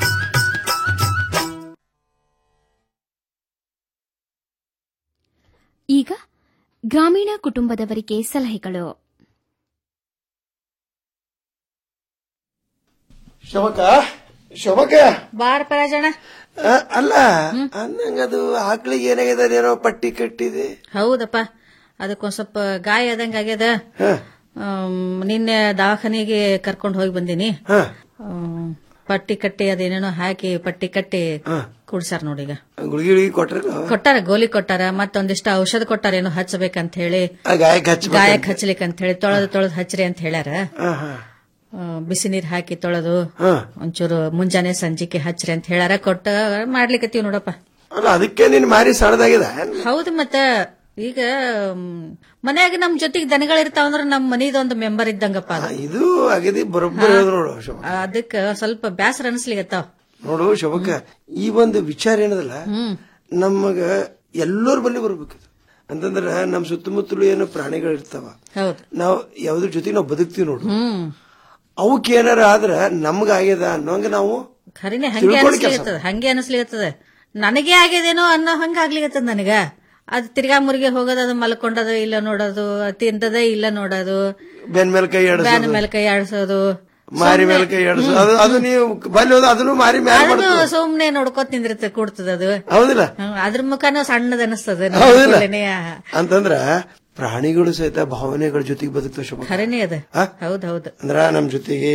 Speaker 4: ಈಗ ಗ್ರಾಮೀಣ ಕುಟುಂಬದವರಿಗೆ ಸಲಹೆಗಳು
Speaker 10: ಶೋಭಕ ಶೋಭಕ
Speaker 3: ಬಾರ್ ಪರಾಜಣ
Speaker 10: ಆ, ಅಲ್ಲ ಅನ್ನಂಗದು ಆಕಳಿಗೆ ಏನಾಗಿದೆ ಏನೋ ಪಟ್ಟಿ ಕಟ್ಟಿದೆ
Speaker 3: ಹೌದಪ್ಪ ಅದಕ್ಕೊಂದ್ ಸ್ವಲ್ಪ ಗಾಯ ಆದಂಗ ಆಗ್ಯದ ಆಮ್, ನಿನ್ನೆ ದವಾಖಾನೆಗೆ ಕರ್ಕೊಂಡು ಹೋಗಿ ಬಂದೀನಿ ಆಮ್, ಪಟ್ಟಿ ಕಟ್ಟಿ ಅದೇನೇನೋ ಹಾಕಿ ಪಟ್ಟಿ ಕಟ್ಟಿ ಕುಡ್ಸಾರ ನೋಡೀಗ
Speaker 10: ಗುಳಿಗೆ ಗುಳಿಗೆ ಕೊಟ್ರೆ
Speaker 3: ಕೊಟ್ಟಾರ ಗೋಲಿ ಕೊಟ್ಟಾರ ಮತ್ತೊಂದಿಷ್ಟ ಔಷಧ ಕೊಟ್ಟಾರ ಏನೋ ಹಚ್ಚಬೇಕಂತ ಹೇಳಿ
Speaker 10: ಗಾಯಕ್ಕೆ ಹಚ್ಚ
Speaker 3: ಗಾಯಕ್ಕೆ ಹಚ್ಚಲಿಕ್ಕೆ ಅಂತ ಹೇಳಿ ತೊಳೆದು ತೊಳೆದು ಹಚ್ಚ್ರಿ ಅಂತ ಹೇಳ್ಯಾರ ಆ, ಬಿಸಿ ನೀರ್ ಹಾಕಿ ತೊಳೆದು ಒಂಚೂರು ಮುಂಜಾನೆ ಸಂಜಿಕೆ ಹಚ್ಚ್ರಿ ಅಂತ ಹೇಳ್ಯಾರ ಕೊಟ್ಟ ಮಾಡ್ಲಿಕತ್ತೀವಿ ನೋಡಪ್ಪ
Speaker 10: ಅಲ್ಲ ಅದಕ್ಕೆ ನಿನ್ ಮಾರಿ ಸಣ್ಣದಾಗಿದೆ
Speaker 3: ಹೌದು ಮತ್ತ ಈಗ ಮ್, ಮನ್ಯಾಗ ನಮ್ ಜೊತೆಗೆ ದನಗಳಿರ್ತಾವ ಅಂದ್ರ ನಮ್ ಮನಿದೊಂದು ಮೆಂಬರ್ ಇದ್ದಂಗಪ್ಪ ಅದು.
Speaker 10: ಇದು ಅಗದಿ ಬರೋಬ್ಬರ ಹೇಳಿದ್ರು ನೋಡು ಶೋಭ
Speaker 3: ಅದಕ್ಕ ಸ್ವಲ್ಪ ಬ್ಯಾಸರ ಅನ್ಸ್ಲಿಗತ್ತಾವ
Speaker 10: ನೋಡು ಶೋಭಕ್ಕ ಈ ಒಂದು ವಿಚಾರ ಏನದಲ್ಲ ನಮಗ ಎಲ್ಲರ ಬಲ್ಲಿ ಬರ್ಬೇಕು ಇದು. ಅಂತಂದ್ರ ನಮ್ ಸುತ್ತಮುತ್ತಲು ಏನೋ ಪ್ರಾಣಿಗಳು ಇರ್ತಾವ
Speaker 3: ಹೌದು
Speaker 10: ನಾವ್ ಯಾವ್ದ್ರ ಜೊತೆಗೆ ನಾವು ಬದುಕ್ತಿವಿ ನೋಡು
Speaker 3: ಹ್ಮ್
Speaker 10: ಅವಕ್ಕೆ ಏನಾರ ಆದ್ರ ನಮ್ಗ ಆಗ್ಯದ ಅನ್ನೋಂಗ ನಾವು
Speaker 3: ಖರೀನೆ ಹಂಗೆ
Speaker 10: ತಿಳ್ಕೊಳ್ಳಿ ಕೆಲ್ಸ.
Speaker 3: ಅನಿಸ್ಲಿಗತ್ತದ ಹಂಗೆ ಅನಿಸ್ಲಿಗತ್ತದ ನನಗೆ ಆಗ್ಯದೇನೋ ಅನ್ನೋ ಹಂಗ ಆಗ್ಲಿಗತ್ತದ ನನಗ ಅದ್ ತಿರ್ಗಾ ಮುರ್ಗಿ ಹೋಗೋದು ಅದು ಮಲ್ಕೊಂಡದ ಇಲ್ಲ ನೋಡೋದು ತಿಂದದ ಇಲ್ಲ ನೋಡೋದು
Speaker 10: ಬೆನ್ ಮೇಲೆ ಕೈ
Speaker 3: ಬ್ಯಾನ್
Speaker 10: ಆಡಿಸೋದು
Speaker 3: ಮೇಲೆ ಕೈ ಆಡಿಸೋದು
Speaker 10: ಮಾರಿ ಮೇಲೆ ಕೈ ಆಡಿಸೋದು ಅದು ಅದು ನೀವು ಬಲ್ಲಿ ಹೋದ ಅದನ್ನು ಮಾರಿ ಮ್ಯಾಲ
Speaker 3: ಅದು
Speaker 10: ಮಾಡ್ತದೆ
Speaker 3: ಸುಮ್ನೆ ನೋಡ್ಕೋತ ನಿಂದಿರುತ್ತೆ ಕೂಡ್ತದ ಅದು
Speaker 10: ಹೌದಿಲ್ಲ
Speaker 3: ಹ್ಮ್, ಅದ್ರ ಮುಖನೂ ಸಣ್ಣದ ಅನಿಸ್ತದ
Speaker 10: ಹೌದಿಲ್ಲ ಅಂತಂದ್ರ ಪ್ರಾಣಿಗಳು ಸಹಿತ ಭಾವನೆಗಳ ಜೊತೆಗೆ ಬದುಕ್ತಾವ ಶುಭ
Speaker 3: ಖರೇನೆ ಅದ ಹೌದ್ ಹೌದ್
Speaker 10: ಅಂದ್ರ ನಮ್ ಜೊತೆಗೆ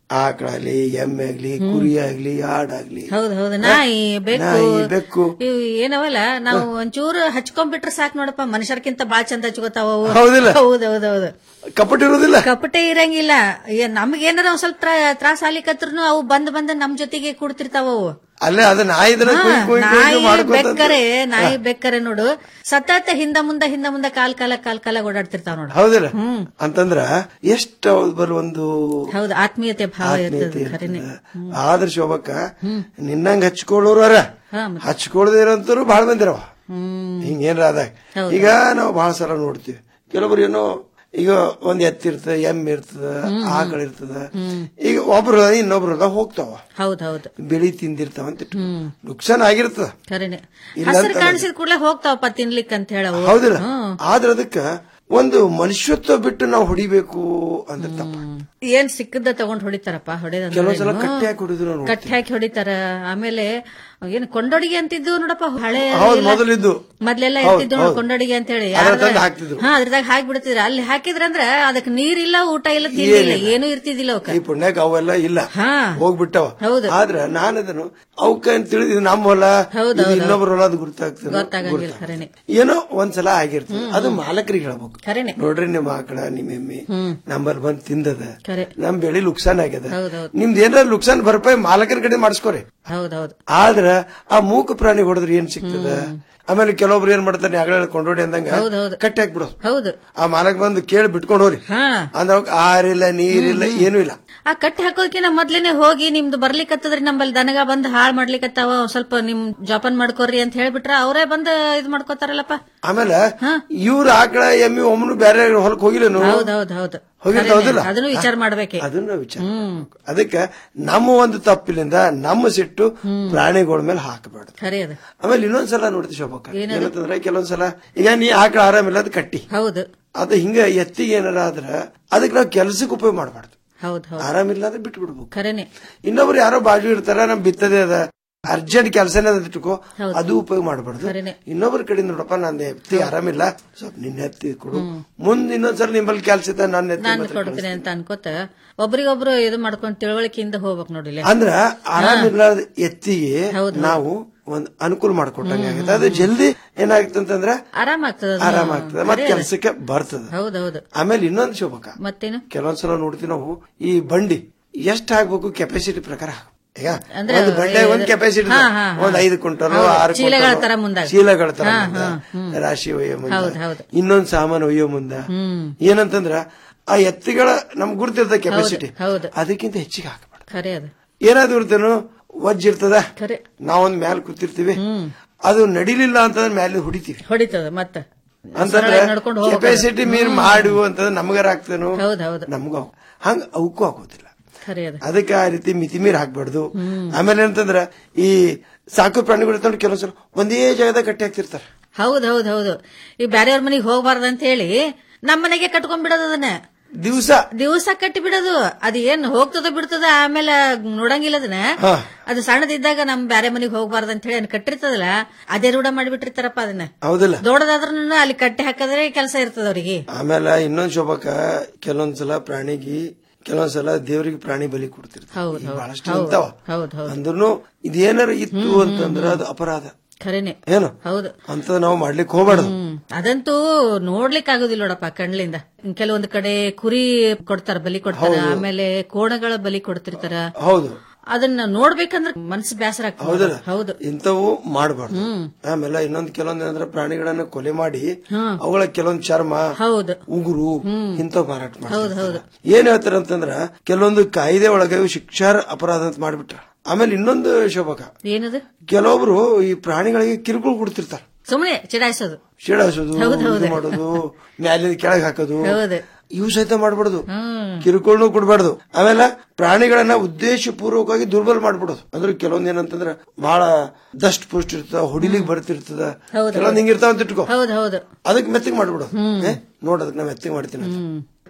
Speaker 10: ಆಕಳಾಗ್ಲಿ ಎಮ್ಮೆ ಆಗ್ಲಿ ಕುರಿ ಆಗ್ಲಿ ಆಡಾಗ್ಲಿ
Speaker 11: ಹೌದು ಹೌದು ನಾಯಿ ಬೆಕ್ಕು
Speaker 10: ನಾಯಿ, ಬೆಕ್ಕು
Speaker 11: ಇವು ಏನವಲ್ಲ ನಾವು ಒಂಚೂರು ಹಚ್ಕೊಂಡ್ಬಿಟ್ರೆ ಸಾಕ್ ನೋಡಪ್ಪ ಮನುಷ್ಯರ್ಕಿಂತ ಬಾಳ ಚಂದ ಹಚ್ಕೋತಾವ ಅವು.
Speaker 10: ಹೌದಿಲ್ಲ?
Speaker 11: ಹೌದು ಹೌದು ಹೌದು
Speaker 10: ಕಪಟ ಇರುವುದಿಲ್ಲ
Speaker 11: ಕಪಟೆ ಇರಂಗಿಲ್ಲ ನಮಗೇನಾರ ಒಂದ್ ಸ್ವಲ್ಪ ತ್ರಾ- ತ್ರಾಸ ಆಲಿಕತ್ರು ಅವು ಬಂದ್ ಬಂದ್ ನಮ್ ಜೊತೆಗೆ ಕೂಡ್ತಿರ್ತಾವ ಅವು
Speaker 10: ಅಲ್ಲೇ ಅದು ನಾಯಿ ಇದನ್ನ
Speaker 11: ಹಾ,
Speaker 10: ಕುಯ್ ಕುಯ್ ಕುಯ್
Speaker 11: ನಾಯಿ
Speaker 10: ಮಾಡ್ಕೊಂತ
Speaker 11: ಬೆಕ್ಕರೆ ನಾಯಿ ಬೆಕ್ಕರೆ ನೋಡು ಸತತ ಹಿಂದ ಮುಂದ ಹಿಂದ ಮುಂದ ಕಾಲ್ ಕಾಲ ಕಾಲ್ ಕಾಲ ಓಡಾಡ್ತಿರ್ತಾವ ನೋಡು
Speaker 10: ಹೌದಿಲ್ಲ ಅಂತಂದ್ರ ಎಷ್ಟು ಬರ್ ಒಂದು
Speaker 11: ಹೌದು ಆತ್ಮೀಯತೆ ಭಾವ
Speaker 10: ಆತ್ಮೀಯತೆ
Speaker 11: ಇರ್ತದೆ ಖರೇನೆ
Speaker 10: ಇರ್ತದ. ಆದ್ರ ಶೋಭಕ್ಕ ನಿನ್ನಂಗ ಹಚ್ಕೊಳ್ಳೋರು ಅರ
Speaker 11: ಹಾ,
Speaker 10: ಹಚ್ಕೊಳ್ದೇ ಇರೋಂತರು ಬಹಳ ಮಂದಿರವ ಹಿಂಗೇನ್ರ ಆದಾಗ
Speaker 11: ಹೌದು.
Speaker 10: ಈಗ ನಾವು ಬಹಳ ಸಲ ನೋಡ್ತೀವಿ ಕೆಲವೊಬ್ರು ಏನೋ ಈಗ ಒಂದ್ ಎತ್ತ ಇರ್ತದ ಎಮ್ಮೆ ಇರ್ತದ ಆಕಳ ಇರ್ತದ ಈಗ ಒಬ್ರು ಇನ್ನೊಬ್ರು ಹೋಗ್ತಾವ
Speaker 11: ಹೌದ್ ಹೌದು
Speaker 10: ಬೆಳಿ ತಿಂದಿರ್ತಾವ ಅಂತ ಇಟ್ಕೊ. ನುಕ್ಸಾನ್ ಆಗಿರ್ತದ
Speaker 11: ಖರೇನೆ
Speaker 10: ಇಲ್ಲ
Speaker 11: ಹಸಿರು
Speaker 10: ಅಂತ
Speaker 11: ಕಾಣಿಸಿದ ಕೂಡಲೇ ಹೋಗ್ತಾವಪ್ಪ ತಿನ್ಲಿಕ್ಕೆ ಅಂತ ಹೇಳವು
Speaker 10: ಹೌದಿಲ್ಲ ಆದ್ರ ಅದಕ್ಕ ಒಂದು ಮನುಷ್ಯತ್ವ ಬಿಟ್ಟು ನಾವು ಹೊಡಿಬೇಕು ಅಂದ್ರೆ ತಪ್ಪ
Speaker 11: ಏನ್ ಸಿಕ್ಕದ ತಗೊಂಡ್ ಹೊಡಿತಾರಪ್ಪ
Speaker 10: ಕೆಲವೊಂದ್ ಸಲ
Speaker 11: ಹೊಡೆದ
Speaker 10: ಕಟ್ಟಿ ಹಾಕಿ ಹೊಡಿದ್ರು ನಾವು
Speaker 11: ಕಟ್ಟಿ ಹಾಕಿ ಹೊಡಿತಾರ ಆಮೇಲೆ ಏನ್ ಕೊಂಡೊಡಿಗೆ ಅಂತಿದ್ದು ನೋಡಪ್ಪ ಹಳೆ
Speaker 10: ಹೌದು
Speaker 11: ಇಲ್ಲ.
Speaker 10: ಮೊದಲಿದ್ದು
Speaker 11: ಮೊದ್ಲೆಲ್ಲ
Speaker 10: ಹೌದು,
Speaker 11: ಇರ್ತಿದ್ದು
Speaker 10: ಹೌದು.
Speaker 11: ಕೊಂಡೊಡಿಗೆ ಅಂತ ಹೇಳಿ
Speaker 10: ಅದ್ರ ತಂದು ಹಾಕ್ತಿದ್ರು.
Speaker 11: ಹಾ ಅದ್ರದಾಗ ಹಾಕಿ ಬಿಡ್ತಿದ್ರ ಅಲ್ಲಿ ಹಾಕಿದ್ರಂದ್ರ ಅದಕ್ಕೆ ನೀರಿಲ್ಲ ಊಟ ಇಲ್ಲ ತಿಂಡಿ ಇಲ್ಲ
Speaker 10: ಏನಿಲ್ಲ.
Speaker 11: ಏನೂ ಇರ್ತಿದ್ದಿಲ್ಲ ಅವಕ್ಕ
Speaker 10: ಈ ಪುಣ್ಯಕ್ ಅವೆಲ್ಲ ಇಲ್ಲ
Speaker 11: ಹಾ.
Speaker 10: ಹೋಗ್ಬಿಟ್ಟವ
Speaker 11: ಹೌದು.
Speaker 10: ಆದ್ರ ನಾನದನ್ನು ಅವಕ್ಕ ತಿಳಿದ್ ನಮ್ಮ ಹೊಲ
Speaker 11: ಹೌದು,
Speaker 10: ಇದು
Speaker 11: ಹೌದು.
Speaker 10: ಇನ್ನೊಬ್ರ ಹೊಲ ಅದು ಗುರ್ತಾಗ್ತದೆ
Speaker 11: ಗೊತ್ತಾಗಂಗಿಲ್ಲ ಖರೇನೆ
Speaker 10: ಏನೋ ಒಂದ್ಸಲ ಆಗಿರ್ತದೆ ಅದು ಮಾಲಕರಿಗೆ ಹೇಳ್ಬೇಕು
Speaker 11: ಖರೇನೆ
Speaker 10: ನೋಡ್ರಿ ನಿಮ್ಮ ಆಕಳ ನಿಮ್ಮ ಎಮ್ಮೆ ನಂಬರ್ ಬಂದ್ ತಿಂದದ
Speaker 11: ಖರೆ
Speaker 10: ನಮ್ ಬೆಳಿ ನುಕ್ಸಾನ್ ಆಗ್ಯದ
Speaker 11: ಹೌದೌದು
Speaker 10: ನಿಮ್ದು ಏನಾರ ನುಕ್ಸಾನ್ ಭರ್ಪಾಯಿ ಮಾಲಕರ ಕಡೆ ಮಾಡಿಸ್ಕೊರಿ
Speaker 11: ಹೌದೌದು
Speaker 10: ಆದ್ರ ಆ ಮೂಕ ಪ್ರಾಣಿ ಹೊಡೆದ್ರೆ ಏನ್ ಸಿಗ್ತದ ಆಮೇಲೆ ಕೆಲವೊಬ್ರು ಏನ್ ಮಾಡ್ತಾರೆ ಆಗಳ ಕೊಂಡೋಡಿ ಅಂದಂಗ
Speaker 11: ಹೌದೌದು.
Speaker 10: ಕಟ್ಟಿ ಹಾಕ್ಬಿಡೋದು
Speaker 11: ಹೌದು
Speaker 10: ಆ ಮಾಲಕ್ ಬಂದು ಕೇಳಿ ಬಿಟ್ಕೊಂಡು ಹೋರಿ
Speaker 11: ಹಾ
Speaker 10: ಅಂದ್ರ ಅವ್ಕ್ ಆರಿಲ್ಲ ನೀರಿಲ್ಲ ಏನೂ ಇಲ್ಲ
Speaker 11: ಆ ಕಟ್ಟಿ ಹಾಕೋಕಿನ ಮೊದ್ಲೇನೆ ಹೋಗಿ ನಿಮ್ದು ಬರ್ಲಿಕ್ಕತ್ತದ್ರಿ ನಮ್ಮಲ್ಲಿ ದನಗ ಬಂದ್ ಹಾಳ್ ಮಾಡ್ಲಿಕ್ಕತ್ತಾವ ಒಂದ್ ಸ್ವಲ್ಪ ನಿಮ್ ಜೋಪಾನ್ ಮಾಡ್ಕೊರ್ರಿ ಅಂತ ಹೇಳ್ಬಿಟ್ರ ಅವರೇ ಬಂದ್ ಇದ್ ಮಾಡ್ಕೋತಾರಲ್ಲಪ್ಪ
Speaker 10: ಆಮೇಲೆ ಇವ್ರ ಆಕಳ ಎಮ್ಮಿ ಒಮ್ಮನು ಬೇರೆ ಹೊಲಕ್ ಹೋಗಿಲ್ಲನು
Speaker 11: ಹೌದೌದ್ ಹೌದು
Speaker 10: ಹೋಗಿರ್ತಾವ ಹೌದಿಲ್ಲ?
Speaker 11: ಅದನ್ನು ವಿಚಾರ ಮಾಡ್ಬೇಕೆ
Speaker 10: ಅದನ್ನ ವಿಚಾರ ಮಾಡ್ಬೇಕು. ಅದಕ್ಕೆ ನಮ್ಮ ಒಂದು ತಪ್ಪಿಲಿಂದ ನಮ್ಮ ಸಿಟ್ಟು ಪ್ರಾಣಿಗಳ ಮೇಲೆ ಹಾಕಬಾರ್ದು
Speaker 11: ಖರೆ ಅದು
Speaker 10: ಆಮೇಲೆ ಇನ್ನೊಂದ್ಸಲ ನೋಡ್ತೀವಿ ಶೋಭಕ್ಕ ಏನಂತಂದ್ರೆ ಕೆಲವೊಂದ್ಸಲ ಈಗ ನೀ ಆಕಳ ಆರಾಮಿಲ್ಲ ಅದು ಕಟ್ಟಿ
Speaker 11: ಹೌದು
Speaker 10: ಅದು ಹಿಂಗ ಎತ್ತಿಗೆ ಏನಾರ ಆದ್ರ ಅದಕ್ಕೆ ನಾವು ಕೆಲ್ಸಕ್ಕೆ ಉಪಯೋಗ ಮಾಡಬಾರ್ದು
Speaker 11: ಹೌದ್ ಹೌದು
Speaker 10: ಆರಾಮಿಲ್ಲ ಅಂದ್ರೆ ಬಿಟ್ಟು ಬಿಡ್ಬೇಕು
Speaker 11: ಖರೇನೆ
Speaker 10: ಇನ್ನೊಬ್ರು ಯಾರೋ ಬಾಜು ಇರ್ತಾರ ನಮ್ ಬಿತ್ತದೇ ಅದ ಅರ್ಜೆಂಟ್ ಕೆಲಸನೇ ಅದ ಇಟ್ಕೋ ಅದು ಉಪಯೋಗ ಮಾಡಬಾರ್ದು
Speaker 11: ಖರೇನೆ.
Speaker 10: ಇನ್ನೊಬ್ರ ಕಡೆ ನೋಡಪ್ಪ ನನ್ನ ಎತ್ತಿ ಆರಾಮಿಲ್ಲ ಸ್ವಲ್ಪ ನಿನ್ನ ಎತ್ತಿ ಕೊಡು ಮುಂದ್ ಇನ್ನೊಂದ್ಸಲ ನಿಮ್ಮಲ್ಲಿ ಕೆಲಸ ಇದ್ದ ನನ್ನ ಎತ್ತಿ
Speaker 11: ನಾನು
Speaker 10: ಮಾತ್ರ
Speaker 11: ಕೊಡ್ತೀನಿ ಅಂತ ಅನ್ಕೋತ ಒಬ್ರಿಗೊಬ್ರು ಇದು ಮಾಡ್ಕೊಂಡ್ ತಿಳುವಳಿಕೆಯಿಂದ ಹೋಗ್ಬೇಕು ನೋಡಿಲ್ಲ
Speaker 10: ಅಂದ್ರ ಆರಾಮಿರ್ಲಾರ್ದ ಎತ್ತಿಗೆ ನಾವು ಒಂದ್ ಅನುಕೂಲ ಮಾಡ್ಕೊಟ್ಟಂಗ ಆಗುತ್ತೆ ಅದು ಜಲ್ದಿ ಏನಾಗುತ್ತೆ ಅಂತಂದ್ರ
Speaker 11: ಆರಾಮ ಆಗ್ತದ
Speaker 10: ಆರಾಮ ಆಗ್ತದೆ ಮತ್ತೆ ಕೆಲ್ಸಕ್ಕೆ ಬರ್ತದ
Speaker 11: ಹೌದೌದು
Speaker 10: ಆಮೇಲೆ ಇನ್ನೊಂದು ಶೋಭಕ
Speaker 11: ಮತ್ತೇನು
Speaker 10: ಕೆಲವೊಂದ್ಸಲ ನೋಡ್ತೀವಿ ನಾವು ಈ ಬಂಡಿ ಎಷ್ಟ್ ಹಾಕ್ಬೇಕು ಕೆಪಾಸಿಟಿ ಪ್ರಕಾರ ಹಾಕ್ಬೇಕು. ಈಗ
Speaker 11: ಅಂದ್ರೆ
Speaker 10: ಒಂದು ಬಂಡೆ ಒಂದ್
Speaker 11: ಇದು-
Speaker 10: ಕೆಪಾಸಿಟಿ
Speaker 11: ಹಾ, ಹಾ, ಹಾ.
Speaker 10: ಒಂದ್ ಐದು ಕ್ವಿಂಟಲ್
Speaker 11: ಹೌದು,
Speaker 10: ಆರು
Speaker 11: ಚೀಲಗಳ
Speaker 10: ಕ್ವಿಂಟಲ್
Speaker 11: ತರ ಮುಂದಾಗ.
Speaker 10: ಚೀಲಗಳ ತರ
Speaker 11: ಹಾ,
Speaker 10: ಮುಂದ,
Speaker 11: ಹಾ, ಹ್ಮ್.
Speaker 10: ರಾಶಿ ಒಯ್ಯೋ ಮುಂದ
Speaker 11: ಹೌದು, ಹೌದು.
Speaker 10: ಇನ್ನೊಂದ್ ಸಾಮಾನು ಒಯ್ಯೋ ಮುಂದ
Speaker 11: ಹ್ಮ್
Speaker 10: ಏನಂತಂದ್ರ ಆ ಎತ್ತಿಗಳ ನಮ್ ಗುರ್ತಿರ್ತದ ಕೆಪಾಸಿಟಿ
Speaker 11: ಹೌದು
Speaker 10: ಅದಕ್ಕಿಂತ ಹೆಚ್ಚಿಗೆ ಹಾಕಬಾರ್ದು
Speaker 11: ಖರೆ ಅದು
Speaker 10: ಏನಾದ್ರು ಇರ್ತೇನೋ ವಜ್ಜ ಇರ್ತದ
Speaker 11: ಖರೆ
Speaker 10: ನಾವೊಂದ್ ಮ್ಯಾಲ ಕೂತಿರ್ತೀವಿ ಅದು ನಡಿಲಿಲ್ಲ ಅಂತಂದ್ರೆ ಮ್ಯಾಲೆ ಹೊಡಿತೀವಿ
Speaker 11: ಹೊಡಿತದ ಮತ್ತ
Speaker 10: ಅಂತಂದ್ರೆ
Speaker 11: ಸರಳಾಗಿ ನಡ್ಕೊಂಡು ಹೋಗ್ಬೇಕು.
Speaker 10: ಕೆಪಾಸಿಟಿ ಮೀರ್ ಮಾಡು ಅಂತಂದ್ರೆ ನಮಗಾರ ಆಗ್ತೇನೋ
Speaker 11: ಹೌದ್ ಹೌದು
Speaker 10: ನಮಗೂ ಹಂಗ ಅವಕ್ಕೂ ಆಗೋದಿಲ್ಲ
Speaker 11: ಖರೆ ಅದು
Speaker 10: ಅದಕ್ಕೆ ಆ ರೀತಿ ಮಿತಿ ಮೀರ್ ಹಾಕ್ಬಾರ್ದು ಆಮೇಲೆ ಅಂತಂದ್ರ ಈ ಸಾಕು ಪ್ರಾಣಿಗಳು ಇರ್ತಾವ ಕೆಲವೊಂದ್ಸಲ ಒಂದೇ ಜಾಗದಾಗ ಕಟ್ಟಿ ಹಾಕ್ತಿರ್ತಾರ
Speaker 11: ಹೌದ್ ಹೌದ್ ಹೌದು ಈ ಬ್ಯಾರೆಯವ್ರ ಮನೆಗೆ ಹೋಗ್ಬಾರ್ದು ಅಂತ ಹೇಳಿ ನಮ್ಮ ಮನೆಗೆ ಕಟ್ಕೊಂಡ್ ಬಿಡೋದು ಅದನ್ನ
Speaker 10: ದಿವಸ
Speaker 11: ದಿವಸ ಕಟ್ಟಿ ಬಿಡೋದು ಅದು ಏನ್ ಹೋಗ್ತದ ಬಿಡ್ತದ ಆಮೇಲೆ ನೋಡಂಗಿಲ್ಲ ಅದನ್ನ
Speaker 10: ಹಾ.
Speaker 11: ಅದು ಸಣ್ಣದಿದ್ದಾಗ ನಮ್ ಬ್ಯಾರೆ ಮನೆಗೆ ಹೋಗ್ಬಾರ್ದು ಅಂತ ಹೇಳಿ ಅನ್ ಕಟ್ಟಿರ್ತದಲ್ಲ ಅದೇ ರೂಢ ಮಾಡಿಬಿಟ್ಟಿರ್ತಾರಪ್ಪ ಅದನ್ನ
Speaker 10: ಹೌದಿಲ್ಲ
Speaker 11: ದೊಡ್ಡದಾದ್ರೂ ಅಲ್ಲಿ ಕಟ್ಟಿ ಹಾಕಿದ್ರೆ ಕೆಲಸ ಇರ್ತದ ಅವ್ರಿಗೆ
Speaker 10: ಆಮೇಲೆ ಇನ್ನೊಂದ್ ಶೋಭಕ ಕೆಲವೊಂದ್ಸಲ ಪ್ರಾಣಿಗೆ ಕೆಲವೊಂದ್ಸಲ ದೇವರಿಗೆ ಪ್ರಾಣಿ ಬಲಿ ಕೊಡ್ತಿರ್ತಾರೆ
Speaker 11: ಹೌದ್
Speaker 10: ಈಗ
Speaker 11: ಹೌದ್
Speaker 10: ಬಹಳಷ್ಟು
Speaker 11: ಹೌದ್
Speaker 10: ಇಂತಾವ
Speaker 11: ಹೌದ್ ಹೌದ್
Speaker 10: ಅಂದ್ರೂ ಇದೇನಾರ ಇತ್ತು ಅಂತಂದ್ರ ಅದು ಅಪರಾಧ
Speaker 11: ಖರೇನೆ
Speaker 10: ಏನು
Speaker 11: ಹೌದು
Speaker 10: ಅಂತ ನಾವು ಮಾಡ್ಲಿಕ್ಕೆ ಹೋಗ್ಬಾರ್ದು
Speaker 11: ಹ್ಮ್ ಅದಂತೂ ನೋಡ್ಲಿಕ್ ಆಗುದಿಲ್ಲ ನೋಡಪ್ಪ ಕಣ್ಲಿಂದ ಕೆಲವೊಂದು ಕಡೆ ಕುರಿ ಕೊಡ್ತಾರ ಬಲಿ ಕೊಡ್ತಾರ ಆಮೇಲೆ ಕೋಣಗಳ ಬಲಿ ಕೊಡ್ತಿರ್ತಾರ
Speaker 10: ಹೌದು
Speaker 11: ಅದನ್ನ ನೋಡ್ಬೇಕಂದ್ರೆ ಮನಸ್ಸು ಬೇಸರ ಆಗ್ತದೆ
Speaker 10: ಹೌದಲ್ಲ
Speaker 11: ಹೌದು
Speaker 10: ಇಂಥವು ಮಾಡಬಾರ್ದು ಆಮೇಲೆ ಇನ್ನೊಂದ್ ಕೆಲವೊಂದ್ ಅಂದ್ರೆ ಪ್ರಾಣಿಗಳನ್ನ ಕೊಲೆ ಮಾಡಿ ಅವುಗಳ ಕೆಲವೊಂದ್ ಚರ್ಮ
Speaker 11: ಹೌದು
Speaker 10: ಉಗುರು ಇಂಥವ್ ಮಾರಾಟ ಮಾಡ್ತಾರೆ ಏನ್ ಹೇಳ್ತಾರ ಅಂತಂದ್ರ ಕೆಲವೊಂದು ಕಾಯ್ದೆ ಒಳಗೆ ಇವು ಶಿಕ್ಷಾರ ಅಪರಾಧ ಅಂತ ಮಾಡ್ಬಿಟ್ರ ಆಮೇಲೆ ಇನ್ನೊಂದು ಶೋಭಕ
Speaker 11: ಏನದು
Speaker 10: ಕೆಲವೊಬ್ರು ಈ ಪ್ರಾಣಿಗಳಿಗೆ ಕಿರುಕುಳ ಕೊಡ್ತಿರ್ತಾರ
Speaker 11: ಸುಮ್ಮನೆ ಚಿಡಾಯಿಸೋದು
Speaker 10: ಶೀಡಾಸೋದು
Speaker 11: ಹೌದ್ ಹೌದು.
Speaker 10: ಇದು ಮಾಡೋದು ಮ್ಯಾಲಿಂದ ಕೆಳಗೆ ಹಾಕೋದು
Speaker 11: ಹೌದು
Speaker 10: ಇವು ಸಹಿತ ಮಾಡ್ಬಾರ್ದು
Speaker 11: ಹ್ಮ್
Speaker 10: ಕಿರುಕುಳನು ಕೊಡ್ಬಾರ್ದು ಆಮೇಲೆ ಪ್ರಾಣಿಗಳನ್ನ ಉದ್ದೇಶ ಪೂರ್ವಕವಾಗಿ ದುರ್ಬಲ ಮಾಡ್ಬಿಡೋದು ಅಂದ್ರೆ ಕೆಲವೊಂದ್ ಏನಂತಂದ್ರ ಬಹಳ ದಷ್ಟ ಪುಷ್ಟ ಇರ್ತದ ಹೊಡಿಲಿಕ್ ಬರ್ತಿರ್ತದ
Speaker 11: ಹೌದು,
Speaker 10: ಕೆಲವೊಂದ್ ಹಿಂಗಿರ್ತಾವ ಅಂತ ಇಟ್ಕೋ
Speaker 11: ಹೌದು ಹೌದು
Speaker 10: ಅದಕ್ಕೆ ಮೆತ್ತಗೆ ಮಾಡ್ಬಿಡೋದು ಏ, ನೋಡ್ ಅದಕ್ಕೆ ನಾ ಮೆತ್ತಗೆ ಮಾಡ್ತೀನಿ ಅಂತ.
Speaker 11: ಹ್ಮ್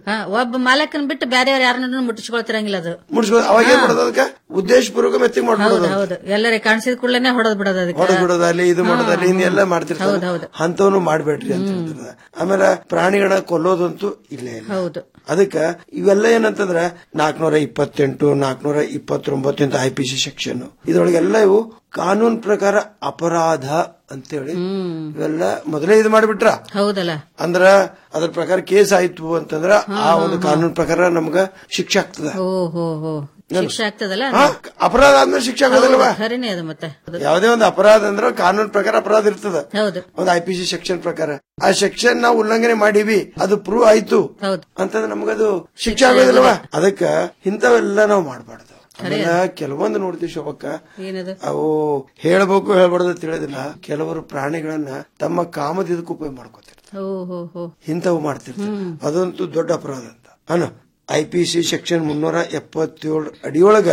Speaker 11: ಹಾ, ಒಬ್ಬ ಮಾಲಕನ್ ಬಿಟ್ಟು ಬೇರೆಯವ್ರು ಯಾರನ್ನ ಮುಟ್ಟಿಸ್ಕೊಳ್ತಿರಂಗಿಲ್ಲ ಅದು
Speaker 10: ಮುಡ್ಸ್ಕೊ ಅವಾಗ ಏನ್ ಮಾಡೋದು ಅದಕ್ಕೆ ಉದ್ದೇಶಪೂರ್ವಕ ಮೆತ್ತಿಗೆ
Speaker 11: ಹೌದು
Speaker 10: ಮಾಡ್ಬಿಡೋದು
Speaker 11: ಹೌದು ಎಲ್ಲರೇ ಕಾಣಿಸಿದ ಕೂಡಲೇ ಹೊಡೆದ್ ಬಿಡೋದು ಅದಕ್ಕೆ
Speaker 10: ಹೊಡೆದ್ ಬಿಡೋದಲ್ಲಿ ಇದು ಮಾಡೋದಲ್ಲಿ ಇನ್ನೆಲ್ಲ ಮಾಡ್ತಿರ್ತಾರೆ ಅಂತವನು ಮಾಡ್ಬೇಡ್ರಿ ಅಂತ ಹೇಳ್ತಾರೆ ಆಮೇಲೆ ಪ್ರಾಣಿಗಳನ್ನ ಕೊಲ್ಲೋದಂತೂ ಇಲ್ಲೇ ಇಲ್ಲ
Speaker 11: ಹೌದು
Speaker 10: ಅದಕ್ಕ ಇವೆಲ್ಲ ಏನಂತಂದ್ರ ನಾಲ್ಕನೂರ ಇಪ್ಪತ್ತೆಂಟು ನಾಲ್ಕನೂರ ಇಪ್ಪತ್ತೊಂಬತ್ತು ಅಂತ ಐ ಪಿ ಸಿ ಸೆಕ್ಷನ್ ಇದ್ರೊಳಗೆಲ್ಲ ಇವು ಕಾನೂನ್ ಪ್ರಕಾರ ಅಪರಾಧ ಅಂತೇಳಿ ಇವೆಲ್ಲ ಮೊದಲೇ ಇದು ಮಾಡಿಬಿಟ್ರ
Speaker 11: ಹೌದಲ್ಲ
Speaker 10: ಅಂದ್ರ ಅದ್ರ ಪ್ರಕಾರ ಕೇಸ್ ಆಯ್ತು ಅಂತಂದ್ರ ಆ ಒಂದು ಕಾನೂನ್ ಪ್ರಕಾರ ನಮ್ಗ ಶಿಕ್ಷೆ ಆಗ್ತದ
Speaker 11: ಓ ಹೋ ಹೋ ಶಿಕ್ಷೆ ಆಗ್ತದಲ್ಲ
Speaker 10: ಹಾ, ಅಪರಾಧ ಆದ್ಮೇಲೆ ಶಿಕ್ಷೆ ಆಗೋದಿಲ್ವಾ
Speaker 11: ಹೌದು, ಖರೇನೆ ಅದು ಮತ್ತೆ ಅದು.
Speaker 10: ಯಾವುದೇ ಒಂದು ಅಪರಾಧ ಅಂದ್ರೆ ಕಾನೂನ್ ಪ್ರಕಾರ ಅಪರಾಧ ಇರ್ತದ
Speaker 11: ಹೌದು
Speaker 10: ಒಂದು ಐ ಪಿ ಸಿ ಸೆಕ್ಷನ್ ಪ್ರಕಾರ ಆ ಸೆಕ್ಷನ್ ನಾವು ಉಲ್ಲಂಘನೆ ಮಾಡೀವಿ ಅದು ಪ್ರೂವ್ ಆಯ್ತು
Speaker 11: ಹೌದು
Speaker 10: ಅಂತಂದ್ರೆ ನಮಗದು ಶಿಕ್ಷೆ ಆಗೋದಿಲ್ವಾ ಅದಕ್ಕ ಇಂಥವೆಲ್ಲ ನಾವು ಮಾಡಬಾರ್ದು ಆಮೇಲೆ ಕೆಲವೊಂದು ನೋಡ್ತೀವಿ ಶೋಭಕ್ಕ
Speaker 11: ಏನದು
Speaker 10: ಅವು ಹೇಳ್ಬೇಕು ಹೇಳ್ಬಾರ್ದು ಅಂತ ತಿಳಿದಿಲ್ಲ ಕೆಲವರು ಪ್ರಾಣಿಗಳನ್ನ ತಮ್ಮ ಕಾಮದಿದಕ್ಕೆ ಉಪಯೋಗ ಮಾಡ್ಕೋತಾರೆ
Speaker 11: ಓ ಹೋ ಹೋ
Speaker 10: ಇಂಥವು ಮಾಡ್ತಿರ್ತಾರೆ ಅದಂತೂ ದೊಡ್ಡ ಅಪರಾಧ ಅಂತ ಅನು ಐ ಪಿ ಸಿ ಸೆಕ್ಷನ್ ಮುನ್ನೂರ ಎಪ್ಪತ್ತೇಳು ಅಡಿಯೊಳಗ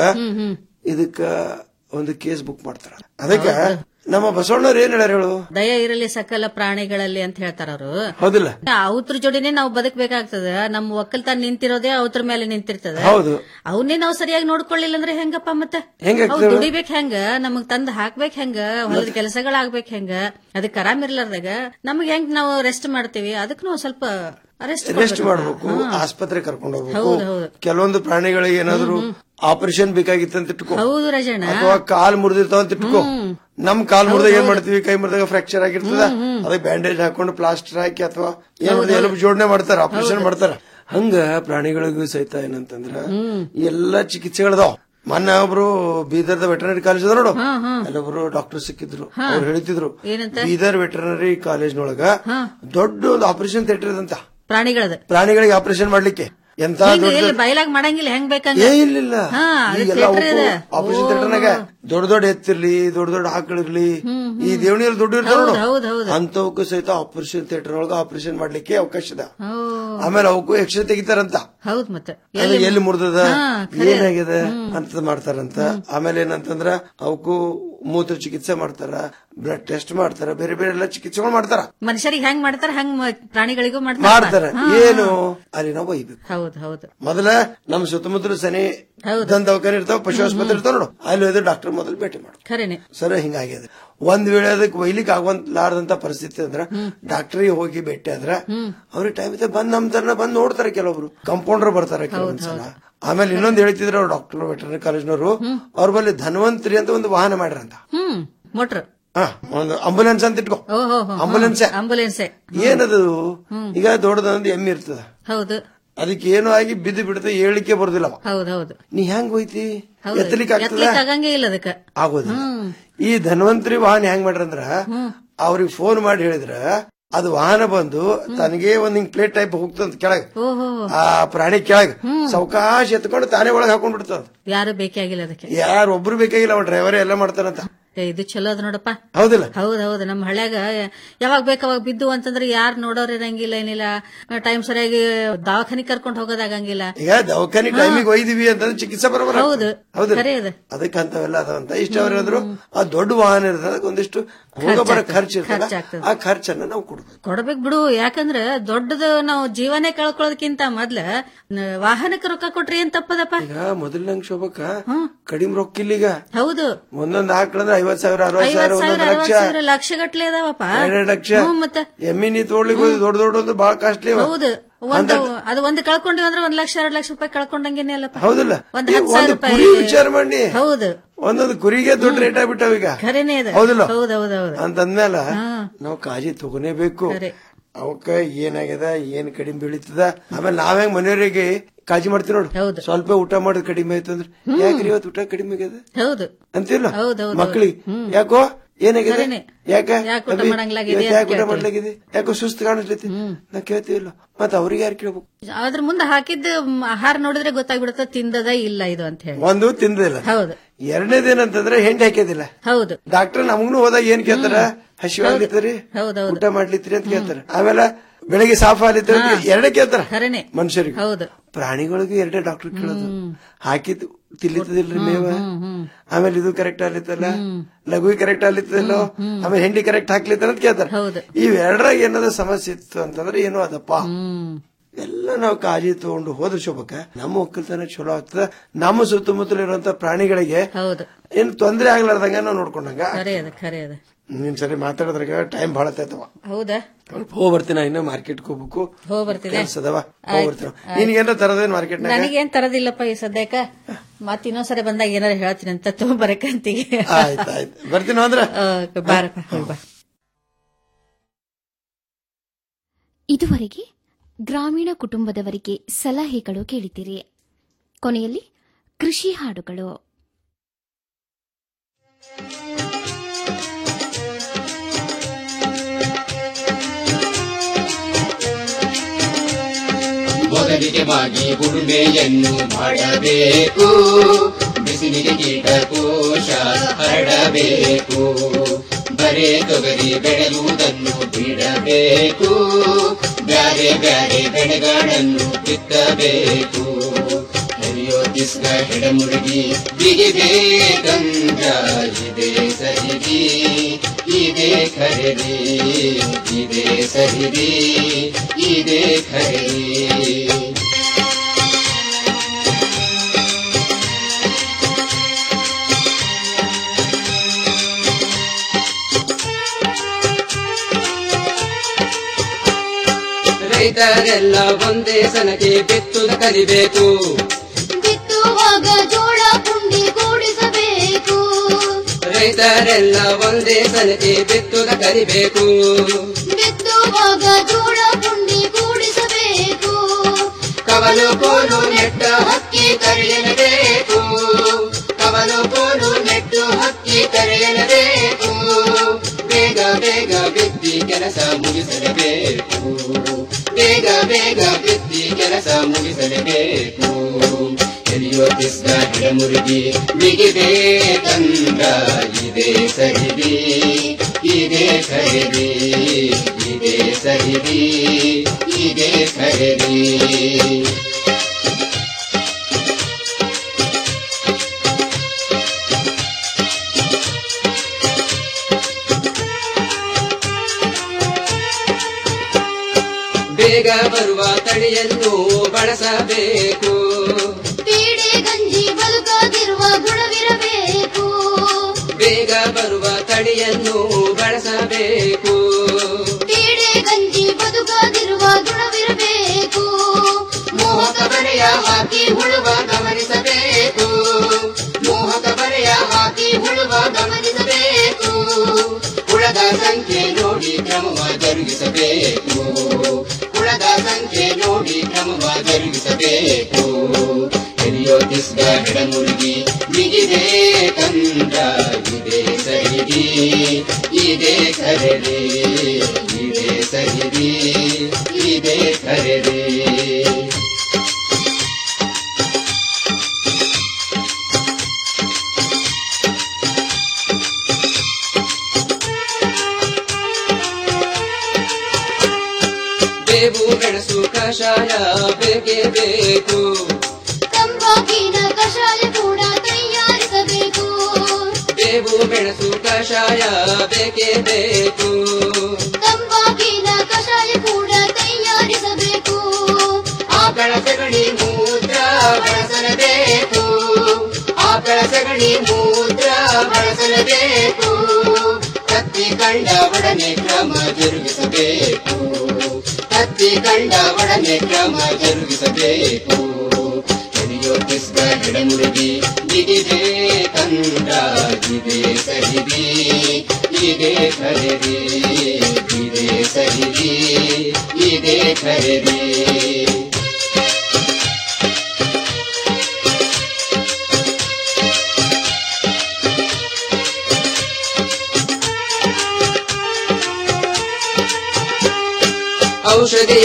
Speaker 10: ಇದಕ್ಕ ಒಂದು ಕೇಸ್ ಬುಕ್ ಮಾಡ್ತಾರ ಅದಕ್ಕ ನಮ್ಮ ಬಸವಣ್ಣವ್ರು ಏನ್ ಹೇಳ್ಯಾರ ಹೇಳು
Speaker 11: ದಯ ಇರಲಿ ಸಕಲ ಪ್ರಾಣಿಗಳಲ್ಲಿ ಅಂತ ಹೇಳ್ತಾರ ಅವರು
Speaker 10: ಹೌದಿಲ್ಲ
Speaker 11: ಅವತ್ರ ಜೋಡಿನೇ ನಾವು ಬದುಕಬೇಕಾಗ್ತದ ನಮ್ಮ ಒಕ್ಕಲ್ತನ ನಿಂತಿರೋದೇ ಅವತ್ರ ಮೇಲೆ ನಿಂತಿರ್ತದ
Speaker 10: ಹೌದು
Speaker 11: ಅವನ್ನೇ ನಾವು ಸರಿಯಾಗಿ ನೋಡ್ಕೊಳ್ಳಿಲ್ಲ ಅಂದ್ರೆ ಹೆಂಗಪ್ಪ ಮತ್ತೆ
Speaker 10: ಹೆಂಗಾಗ್ತದೆ
Speaker 11: ಅವ್
Speaker 10: ಹೇಳು?
Speaker 11: ದುಡಿಬೇಕ್ ಹೆಂಗ ನಮಗ್ ತಂದ್ ಹಾಕ್ಬೇಕ್ ಹೆಂಗ ಹೊಲದ ಕೆಲಸಗಳಾಗ್ಬೇಕ್ ಹೆಂಗ ಅದಕ್ಕೆ ಆರಾಮ್ ಇರ್ಲಾರ್ದಾಗ ನಮಗ್ ಹೆಂಗ್ ನಾವು ರೆಸ್ಟ್ ಮಾಡ್ತೀವಿ ಅದಕ್ಕೆ ನಾವು ಸ್ವಲ್ಪ ರೆಸ್ಟ್
Speaker 10: ರೆಸ್ಟ್ ಮಾಡ್ಬೇಕು ಆಸ್ಪತ್ರೆ ಕರ್ಕೊಂಡು ಹೋಗ್ಬೇಕು
Speaker 11: ಹೌದು, ಹೌದು.
Speaker 10: ಕೆಲವೊಂದು ಪ್ರಾಣಿಗಳಿಗೆ ಏನಾದ್ರು ಆಪರೇಷನ್ ಬೇಕಾಗಿತ್ತು ಅಂತ ಇಟ್ಕೋ
Speaker 11: ಹೌದು ರಜಣ್ಣ
Speaker 10: ಅಥವಾ ಕಾಲ್ ಮುರಿದಿರ್ತಾವ ಅಂತ ಇಟ್ಕೋ ನಮ್ ಕಾಲ್ ಮುರಿದಾಗ ಏನ್ ಮಾಡ್ತೀವಿ ಕೈ ಮುರಿದಾಗ ಫ್ರಾಕ್ಚರ್ ಆಗಿರ್ತದ ಅದಕ್ಕೆ ಬ್ಯಾಂಡೇಜ್ ಹಾಕೊಂಡು ಪ್ಲಾಸ್ಟರ್ ಹಾಕಿ ಅಥವಾ ಏನ್ ಮಾಡ್ತೀವಿ, ಎಲುಬು ಜೋಡಣೆ ಮಾಡ್ತಾರ ಆಪರೇಷನ್ ಮಾಡ್ತಾರ ಹಂಗ ಪ್ರಾಣಿಗಳಿಗೂ ಸಹಿತ ಏನಂತಂದ್ರ ಎಲ್ಲಾ ಚಿಕಿತ್ಸೆಗಳದಾವ್ ಮೊನ್ನೆ ಒಬ್ರು ಬೀದರ್ದ ವೆಟರ್ನರಿ ಕಾಲೇಜ್ ಅದ ನೋಡು ಅಲ್ಲೊಬ್ರು ಡಾಕ್ಟರ್ ಸಿಕ್ಕಿದ್ರು ಅವ್ರು ಹೇಳ್ತಿದ್ರು
Speaker 11: ಏನಂತ?
Speaker 10: ಬೀದರ್ ವೆಟರ್ನರಿ ಕಾಲೇಜ್ನೊಳಗ ದೊಡ್ಡ ಒಂದು ಆಪರೇಷನ್ ಥಿಯೇಟರ್ ಇದಂತ
Speaker 11: ಪ್ರಾಣಿಗಳದ
Speaker 10: ಪ್ರಾಣಿಗಳಿಗೆ ಆಪರೇಷನ್ ಮಾಡ್ಲಿಕ್ಕೆ ಎಂತ
Speaker 11: ಹಿಂಗ
Speaker 10: ದೊಡ್ಡ
Speaker 11: ಎಲ್ಲಿ ಬಯಲಾಗ್ ಮಾಡಂಗಿಲ್ಲ ಹೆಂಗ್ ಬೇಕಂಗ
Speaker 10: ಏ ಇಲ್ಲ
Speaker 11: ಹಾ, ಅದು
Speaker 10: ಈಗೆಲ್ಲ
Speaker 11: theatre ಇದೆ.
Speaker 10: ಆಪರೇಷನ್ ಥಿಯೇಟರ್ನಾಗ ದೊಡ್ಡ ದೊಡ್ಡ ಎತ್ತಿರ್ಲಿ ದೊಡ್ಡ ದೊಡ್ಡ ಆಕಳಿರ್ಲಿ ಈ ದೇವಣಿಯಲ್ಲಿ ದೊಡ್ಡ ಇರ್ತಾವ
Speaker 11: ಹೌದು,
Speaker 10: ನೋಡು.
Speaker 11: ಹೌದು, ಹೌದು.
Speaker 10: ಅಂತವಕ್ಕೂ ಸಹಿತ ಆಪರೇಷನ್ ಥಿಯೇಟರ್ ಒಳಗ ಆಪರೇಷನ್ ಮಾಡ್ಲಿಕ್ಕೆ ಅವಕಾಶ ಇದೆ
Speaker 11: ಓ,
Speaker 10: ಆಮೇಲೆ ಅವಕ್ಕೂ ಎಕ್ಸ್ರೇ ತೆಗಿತಾರಂತ
Speaker 11: ಹೌದ್ ಮತ್ತೆ
Speaker 10: ಅದು ಎಲ್ಲಿ ಮುರಿದದ
Speaker 11: ಹಾ, ಖರೆ.
Speaker 10: ಏನಾಗಿದೆ ಅಂತ ಮಾಡ್ತಾರಂತ ಆಮೇಲೆ ಏನಂತಂದ್ರ ಅವಕ್ಕೂ ಮೂತ್ರ ಚಿಕಿತ್ಸೆ ಮಾಡ್ತಾರ ಬ್ಲಡ್ ಟೆಸ್ಟ್ ಮಾಡ್ತಾರ ಬೇರೆ ಬೇರೆ ಎಲ್ಲ ಚಿಕಿತ್ಸೆಗಳು ಮಾಡ್ತಾರ
Speaker 11: ಮನುಷ್ಯರಿಗೆ ಹೆಂಗ್ ಮಾಡ್ತಾರ ಹಂಗ್ ಮ- ಪ್ರಾಣಿಗಳಿಗೂ ಮಾಡ್ತಾರ
Speaker 10: ಮಾಡ್ತಾರ ಏನು ಅಲ್ಲಿ ನಾವು ಒಯ್ಬೇಕು
Speaker 11: ಹೌದು ಹೌದು
Speaker 10: ಮೊದಲ ನಮ್ ಸುತ್ತಮುತ್ತಲು ಸನಿ ದಂತ ದವಾಖಾನೆ ಇರ್ತಾವ ಪಶು ಆಸ್ಪತ್ರೆ ಇರ್ತಾವ ನೋಡು ಅಲ್ಲಿ ಹೋದ್ರೆ ಡಾಕ್ಟರ್ ಮೊದಲು ಭೇಟಿ ಮಾಡು
Speaker 11: ಖರೇನೆ
Speaker 10: ಸರ್ ಹಿಂಗಾಗ್ಯದ ಒಂದ್ ವೇಳೆ ಅದಕ್ಕೆ ಒಯ್ಲಿಕ್ಕೆ ಆಗುವಂತಾರದಂತ ಪರಿಸ್ಥಿತಿ ಅಂದ್ರ ಡಾಕ್ಟರ್ಗೆ ಹೋಗಿ ಭೇಟಿ ಆದ್ರ ಅವ್ರಿಗೆ ಟೈಮ್ ಇದೆ ಬಂದ್ ನಮ್ ತರನ ಬಂದ್ ನೋಡ್ತಾರೆ ಕೆಲವೊಬ್ರು ಕಂಪೌಂಡರ್ ಬರ್ತಾರೆ ಕೆಲವೊಂದ್ಸಲ ಆಮೇಲೆ ಇನ್ನೊಂದ್ ಹೇಳ್ತಿದ್ರು ಅವ್ರು ಡಾಕ್ಟರ್ ವೆಟರ್ನರಿ ಕಾಲೇಜ್ನವರು ಅವ್ರ ಬಲ್ಲಿ ಧನ್ವಂತರಿ ಅಂತ ಒಂದು ವಾಹನ ಮಾಡ್ರಂತ
Speaker 11: ಹ್ಮ್ ಮೋಟ್ರ್
Speaker 10: ಹಾ ಒಂದು ಆಂಬುಲೆನ್ಸ್ ಅಂತ ಇಟ್ಕೋ
Speaker 11: ಓಹೋ
Speaker 10: ಆಂಬುಲೆನ್ಸ್
Speaker 11: ಆಂಬುಲೆನ್ಸ್
Speaker 10: ಏನದು ಈಗ ದೊಡ್ಡದೊಂದು ಎಮ್ಮೆ ಇರ್ತದ
Speaker 11: ಹೌದು
Speaker 10: ಅದಕ್ಕೆ ಏನೋ ಆಗಿ ಬಿದ್ದು ಬಿಡುತ್ತೆ ಹೇಳಿಕೆ ಬರುದಿಲ್ಲ ಅವ.
Speaker 11: ಹೌದು ಹೌದು
Speaker 10: ನೀ ಹೆಂಗ್ ಹೋಯ್ತಿ
Speaker 11: ಹೌದು
Speaker 10: ಎತ್ತಲಿಕ್ಕೆ ಆಗ್ತದ
Speaker 11: ಎತ್ತಲಿಕ್ಕೆ ಆಗಂಗೇ ಇಲ್ಲ ಅದಕ್ಕ
Speaker 10: ಆಗೋದಿಲ್ಲ ಈ ಧನ್ವಂತರಿ ವಾಹನ ಹೆಂಗ್ ಮಾಡ್ರಂದ್ರ ಅವ್ರಿಗೆ ಫೋನ್ ಮಾಡಿ ಹೇಳಿದ್ರ ಅದು ವಾಹನ ಬಂದು ತನಗೆ ಒಂದ್ ಹಿಂಗ್ ಪ್ಲೇಟ್ ಟೈಪ್ ಹೋಗ್ತಂತ ಕೆಳಗ್
Speaker 11: ಓಹೋ
Speaker 10: ಆ ಪ್ರಾಣಿ ಕೆಳಗ್ ಸಾವಕಾಶ ಎತ್ಕೊಂಡು ತಾನೇ ಒಳಗ್ ಹಾಕೊಂಡ್ ಬಿಡ್ತದ
Speaker 11: ಯಾರು ಬೇಕೇ ಆಗಿಲ್ಲ ಅದಕ್ಕೆ
Speaker 10: ಯಾರು ಒಬ್ರು ಬೇಕಾಗಿಲ್ಲ ಅವ ಡ್ರೈವರ್ ಎಲ್ಲ ಮಾಡ್ತಾರಂತ
Speaker 11: ಏ, ಇದು ಚಲೋ ಅದ ನೋಡಪ್ಪ
Speaker 10: ಹೌದಿಲ್ಲ
Speaker 11: ಹೌದ್ ಹೌದು ನಮ್ಮ ಹಳ್ಯಾಗ ಯಾವಾಗ ಬೇಕು ಅವಾಗ ಬಿದ್ದು ಅಂತಂದ್ರೆ ಯಾರು ನೋಡೋರ್ ಇರಂಗಿಲ್ಲ ಏನಿಲ್ಲ ಟೈಮ್ ಸರಿಯಾಗಿ ದವಾಖಾನಿ ಕರ್ಕೊಂಡು ಹೋಗೋದಾಗಂಗಿಲ್ಲ
Speaker 10: ಈಗ ದವಾಖಾನಿ ಟೈಮಿಗೆ ಒಯ್ದಿವಿ ಅಂತಂದ್ರೆ ಚಿಕಿತ್ಸೆ ಬರೋಬರ
Speaker 11: ಹೌದು.
Speaker 10: ಹೌದಿಲ್ಲ
Speaker 11: ಖರೆ ಅದು.
Speaker 10: ಅದಕ್ಕೆ ಅಂತವೆಲ್ಲ ಅದಾವಂತ ಇಷ್ಟ ಅವ್ರು ಹೇಳಿದ್ರು ಆ ದೊಡ್ಡ ವಾಹನ ಇರ್ತದೆ ಅದಕ್ಕೆ ಒಂದಿಷ್ಟು ಹೋಗೋ ಬರೋ ಖರ್ಚು ಇರ್ತದ
Speaker 11: ಖರ್ಚಾಗ್ತದೆ.
Speaker 10: ಆ ಖರ್ಚನ್ನ ನಾವು ಕೊಡ್ಬೇಕು
Speaker 11: ಕೊಡ್ಬೇಕು ಬಿಡು ಯಾಕಂದ್ರ ದೊಡ್ಡದು ನಾವು ಜೀವನೇ ಕಳ್ಕೊಳ್ಳೋದಕ್ಕಿಂತ ಮೊದ್ಲ ನ- ವಾಹನಕ್ಕೆ ರೊಕ್ಕ ಕೊಟ್ರಿ ಏನ್ ತಪ್ಪದಪ್ಪ
Speaker 10: ಈಗ ಮೊದಲನಂಗ್ ಶೋಭಕ್ಕ ಕಡಿಮೆ ರೊಕ್ಕ ಇಲ್ಲ ಈಗ
Speaker 11: ಹೌದು
Speaker 10: ಒಂದೊಂದ್ ಆಕಳಂದ್ರೆ ಐವತ್ ಸಾವಿರ ಅರವತ್ ಸಾವಿರ
Speaker 11: ಐವತ್ ಸಾವಿರ
Speaker 10: ಒಂದೊಂದ್
Speaker 11: ಅರವತ್
Speaker 10: ಲಕ್ಷ
Speaker 11: ಸಾವಿರ ಲಕ್ಷ ಗಟ್ಲೆ ಅದಾವಪ್ಪ
Speaker 10: ಎರಡೆರಡು ಲಕ್ಷ
Speaker 11: ಹ್ಮ್, ಮತ್ತೆ
Speaker 10: ಎಮ್ಮಿ ನೀ ತೋಡ್ಲಿಕ್ಕೆ ಹೋದ್ರೆ ದೊಡ್ಡ ದೊಡ್ಡ ಒಂದು ಬಹಳ ಕಾಸ್ಟ್ಲಿ
Speaker 11: ಹೌದು ಒಂದು ಅದು ಒಂದು ಕಳ್ಕೊಂಡಿವಿ ಅಂದ್ರೆ ಒಂದ್ ಲಕ್ಷ ಎರಡ್ ಲಕ್ಷ ರೂಪಾಯಿ ಕಳ್ಕೊಂಡಂಗೇನೆ ಅಲ್ಲಪ್ಪ
Speaker 10: ಹೌದಿಲ್ಲ
Speaker 11: ಒಂದ್
Speaker 10: ಈ
Speaker 11: ಹತ್ತು ಸಾವಿರ
Speaker 10: ಒಂದು
Speaker 11: ರೂಪಾಯಿ
Speaker 10: ಕುರಿ ವಿಚಾರ ಮಾಡಿ
Speaker 11: ಹೌದು
Speaker 10: ಒಂದೊಂದು ಕುರಿಗೆ ದೊಡ್ಡ ರೇಟ್ ಆಗ್ಬಿಟ್ಟಾವ ಈಗ
Speaker 11: ಖರೇನೆ ಅದು
Speaker 10: ಹೌದಿಲ್ಲ
Speaker 11: ಹೌದು ಹೌದು ಹೌದು
Speaker 10: ಅಂತಂದ್ಮೇಲೆ ನಾವು ಕಾಳಜಿ ತಗೋನೇಬೇಕು
Speaker 11: ಖರೆ.
Speaker 10: ಅವಕ್ಕ ಏನಾಗ್ಯದ ಏನ್ ಕಡಿಮೆ ಬೀಳಿತದ ಆಮೇಲೆ ನಾವ್ ಹೆಂಗ್ ಮನೆಯವರಿಗೆ ಕಾಳಜಿ ಮಾಡ್ತೀವಿ ನೋಡು ಸ್ವಲ್ಪ ಊಟ ಮಾಡೋದು ಕಡಿಮೆ ಆಯ್ತು ಅಂದ್ರೆ ಯಾಕ್ರಿ ಇವತ್ತು ಊಟ ಕಡಿಮೆ ಆಗ್ಯದ
Speaker 11: ಹೌದು
Speaker 10: ಅಂತಿಲ್ಲ
Speaker 11: ಹೌದು, ಹೌದು,
Speaker 10: ಮಕ್ಕಳಿಗೆ ಯಾಕೋ ಏನಾಗಿದೆ
Speaker 11: ಖರೇನೆ.
Speaker 10: ಯಾಕ
Speaker 11: ಯಾಕ್ ಊಟ
Speaker 10: ಅಭಿ,
Speaker 11: ಮಾಡಂಗಿಲ್ಲಾಗಿದೆ
Speaker 10: ಇವತ್ತು
Speaker 11: ಅಂತ
Speaker 10: ಯಾಕೆ ಊಟ
Speaker 11: ಕೇಳ್ತೀವಿ.
Speaker 10: ಮಾಡ್ಲಾಗಿದೆ ಯಾಕೋ ಸುಸ್ತು ಕಾಣಿಸ್ಲೈತಿ ನಾ ಕೇಳ್ತೀವಿಲ್ಲ ಮತ್ತ ಅವ್ರಿಗೆ ಯಾರು ಕೇಳ್ಬೇಕು
Speaker 11: ಅದ್ರ ಮುಂದೆ ಹಾಕಿದ್ದ ಮ್, ಆಹಾರ ನೋಡಿದ್ರೆ ಗೊತ್ತಾಗ್ಬಿಡುತ್ತೆ ತಿಂದದ ಇಲ್ಲ ಇದು ಅಂತ ಹೇಳಿ
Speaker 10: ಒಂದು ತಿಂದಿಲ್ಲ
Speaker 11: ಹೌದು
Speaker 10: ಎರಡನೇದೇನಂತಂದ್ರೆ ಹೆಂಡಿ ಹಾಕಿದಿಲ್ಲ
Speaker 11: ಹೌದು
Speaker 10: ಡಾಕ್ಟರ್ ನಮಗ್ನು ಹೋದಾಗ ಏನ್ ಕೇಳ್ತಾರ ಹಸಿವಾಗ್ಲಿತ್ತರಿ
Speaker 11: ಹೌದೌದು
Speaker 10: ಊಟ ಮಾಡ್ಲಿತ್ರಿ ಅಂತ ಕೇಳ್ತಾರ ಆಮೇಲೆ ಬೆಳಗ್ಗೆ ಸಾಫ್ ಆಗ್ಲಿತ್ರಿ ಅಂತ ಎರಡೇ ಕೇಳ್ತಾರ
Speaker 11: ಖರೇನೆ
Speaker 10: ಮನುಷ್ಯರಿಗೆ
Speaker 11: ಹೌದು
Speaker 10: ಪ್ರಾಣಿಗಳಿಗೂ ಎರಡೇ ಡಾಕ್ಟರ್ ಕೇಳೋದು ಹಾಕಿದ್ ತಿಲ್ಲಿತ್ತದಿಲ್ರಿ ಮೇವ ಆಮೇಲೆ ಇದು ಕರೆಕ್ಟ್ ಆಗ್ಲಿತ್ತಲ್ಲ ಲಘು ಕರೆಕ್ಟ್ ಆಗ್ಲಿತ್ತಲ್ಲೋ ಆಮೇಲೆ ಹೆಂಡಿ ಕರೆಕ್ಟ್ ಹಾಕ್ಲಿತ್ತ ಅಂತ ಕೇಳ್ತಾರ
Speaker 11: ಹೌದು
Speaker 10: ಇವೆರಡರಾಗ ಏನಾದ್ರು ಸಮಸ್ಯೆ ಇತ್ತು ಅಂತಂದ್ರೆ ಏನೋ ಅದಪ್ಪ ಎಲ್ಲ ನಾವು ಕಾಳಜಿ ತಗೊಂಡು ಹೋದ್ರ ಶೋಭಕ್ಕ ನಮ್ಮ ಒಕ್ಕಲ್ತನ ಚಲೋ ಆಗ್ತದ ನಮ್ಮ ಸುತ್ತಮುತ್ತಲ ಇರುವಂತ ಪ್ರಾಣಿಗಳಿಗೆ
Speaker 11: ಹೌದು
Speaker 10: ಏನ್ ತೊಂದರೆ ಆಗ್ಲಾರ್ದಂಗ ನಾವು ನೋಡ್ಕೊಂಡಂಗ
Speaker 11: ಖರೆ ಅದ ಖರೆ ಅದ
Speaker 10: ನೀನ್ ಸರಿ ಮಾತಾಡೋದ್ರಾಗ ಟೈಮ್ ಬಹಳ ಆಯ್ತವ
Speaker 11: ಹೌದಾ
Speaker 10: ಸ್ವಲ್ಪ ಹೋಗ್ ಬರ್ತೀನಿ ಇನ್ನ ಮಾರ್ಕೆಟ್ ಹೋಗ್ಬೇಕು
Speaker 11: ಹೋಗ್ ಬರ್ತಿದೆ
Speaker 10: ಕೆಲ್ಸ ಅದಾವ ಹೋಗ್ ಬರ್ತೀನಿ ನಿನ್ಗೇನ ತರದೇನ್ ಮಾರ್ಕೆಟ್
Speaker 11: ನನಗೇನ್ ತರದಿಲ್ಲಪ್ಪ ಈ ಸದ್ಯಕ್ಕ ಮತ್ ಇನ್ನೊಂದ್ಸರಿ ಬಂದಾಗ ಏನಾರ ಹೇಳ್ತೀನಿ ಅಂತ ತಗೊಂಬರಕಂತಿಗೆ
Speaker 10: ಆಯ್ತು ಆಯ್ತು ಬರ್ತೀನಿ ಅಂದ್ರ
Speaker 11: ಬಾರಪ್ಪ ಹೋಗ್ ಬಾ
Speaker 4: ಇದುವರೆಗೆ ಗ್ರಾಮೀಣ ಕುಟುಂಬದವರಿಗೆ ಸಲಹೆಗಳು ಕೇಳಿದಿರಿ ಕೊನೆಯಲ್ಲಿ ಕೃಷಿ ಹಾಡುಗಳು
Speaker 12: ಮೊದಲಿಗೆ ಮಾಗಿ ಉಳುಮೆಯನ್ನು ಮಾಡಬೇಕು ಬಿಸಿಲಿಗೆ ಕೀಟಕೋಶ ಹರಡಬೇಕು ಬರೇ ತೊಗರಿ ಬೆಳೆಯುವುದನ್ನು ಬಿಡಬೇಕು ಬ್ಯಾರೆ ಬ್ಯಾರೆ ಬೆಳೆಗಳನ್ನು ಬಿತ್ತಬೇಕು ಹರಿಯೋ ತಿಸ್ಕ ಹೆಡಮುರುಗಿ ಬಿಗಿಬೇಕಂದ್ರ ಇದೆ ಸರಿದಿ ಇದೆ ಖರೀದಿ ಇದೆ ಸರಿದಿ ಇದೆ ಖರೀದಿ ರೈತರೆಲ್ಲ ಒಂದೇ ಸನಕ್ಕೆ ಬಿತ್ತುದ ಕಲಿಬೇಕು
Speaker 13: ಬಿತ್ತುವಾಗ ಜೋಳ ಪುಂಡಿ ಕೂಡಿಸಬೇಕು
Speaker 12: ರೈತರೆಲ್ಲ ಒಂದೇ ಸನಕ್ಕೆ ಬಿತ್ತುದ ಕಲಿಬೇಕು
Speaker 13: ಬಿತ್ತುವಾಗ ಜೋಳ ಪುಂಡಿ ಕೂಡಿಸಬೇಕು
Speaker 12: ಕವಲು ಕೋಲು ನೆಟ್ಟ ಹಕ್ಕಿ ಕರೆಯಲೇಬೇಕು ಕವಲು ಕೋಲು ನೆಟ್ಟು ಹಕ್ಕಿ ಕರೆಯಲೇಬೇಕು ಬೇಗ ಬೇಗ ಬಿತ್ತಿ ಕೆಲಸ ಮುಗಿಸಲೇಬೇಕು ಬೇಗ ಬೇಗ ಬಿತ್ತಿ ಕೆಲಸ ಮುಗಿಸಲೇಬೇಕು ಎಲಿಯೋ ತಿಸ್ಕ ಗಿಡಮುರುಗಿ ಬಿಗಿಬೇಕಂದ್ರ ಇದೆ ಸರಿದಿ ಇದೆ ಖರೀದಿ ಇದೆ ಸರಿದಿ ಇದೆ ಖರೀದಿ ಬೇಗ ಬರುವ ತಳಿಯನ್ನು ಬಳಸಬೇಕು
Speaker 13: ಪೀಡೆ ಗಂಜಿ ಬದುಕದಿರುವ ಗುಣವಿರಬೇಕು
Speaker 12: ಬೇಗ ಬರುವ ತಳಿಯನ್ನು ಬಳಸಬೇಕು
Speaker 13: ಪೀಡೆ ಗಂಜಿ ಬದುಕದಿರುವ ಗುಣವಿರಬೇಕು
Speaker 12: ಮೋಹಕ ಬರೆಯ ಹಾಕಿ ಹುಳುವ ಗಮನಿಸಬೇಕು ಮೋಹಕ ಬರೆಯ ಹಾಕಿ ಹುಳುವ ಗಮನಿಸಬೇಕು ಹುಳದ ಸಂಖ್ಯೆ ನೋಡಿ ಕ್ರಮವ ಜರುಗಿಸಬೇಕು ಹುಳದ ಸಂಖ್ಯೆ ನೋಡಿ ಕ್ರಮವ ಜರುಗಿಸಬೇಕು ಎಲಿಯೋ ತಿಸ್ಗ ಹೆಡಮುರುಗಿ ಬಿಗಿದೆ ಕಂದ ಇದೆ ಸರಿದಿ ಇದೆ ಖರೀದಿ ಇದೆ ಸರಿದಿ ಇದೆ ಖರೀದಿ ಬೇವು ಮೆಣಸು ಕಷಾಯ ಬೇಕೇ ಬೇಕು
Speaker 13: ತಂಬಾಕಿನ ಕಷಾಯ ಕೂಡ ತಯಾರಿಸಬೇಕು
Speaker 12: ಬೇವು ಮೆಣಸು ಕಷಾಯ ಬೇಕೇ ಬೇಕು
Speaker 13: ತಂಬಾಕಿನ ಕಷಾಯ ಕೂಡ ತಯಾರಿಸಬೇಕು
Speaker 12: ಆಕಳ ಸಗಣಿ ಮೂತ್ರ ಬಳಸಲೇಬೇಕು ಆಕಳ ಸಗಣಿ ಮೂತ್ರ ಬಳಸಲೇಬೇಕು ಕತ್ತಿ ಕಂಡ ಒಡನೆ ಕ್ರಮ ಜರುಗಿಸಬೇಕು ಕತ್ತಿ ಕಂಡ ಒಡನೆ ಕ್ರಮ ಜರುಗಿಸಬೇಕು ಎಲಿಯೋ ಕಿಸ್ಗ ಗಿಡಮುರುಗಿ ಬಿಗಿದೆ ಕಂದ ಇದೆ ಸರಿದಿ ಇದೆ ಖರೀದಿ ಇದೆ ಸರಿದಿ ಇದೆ ಖರೀದಿ ಔಷಧಿಯ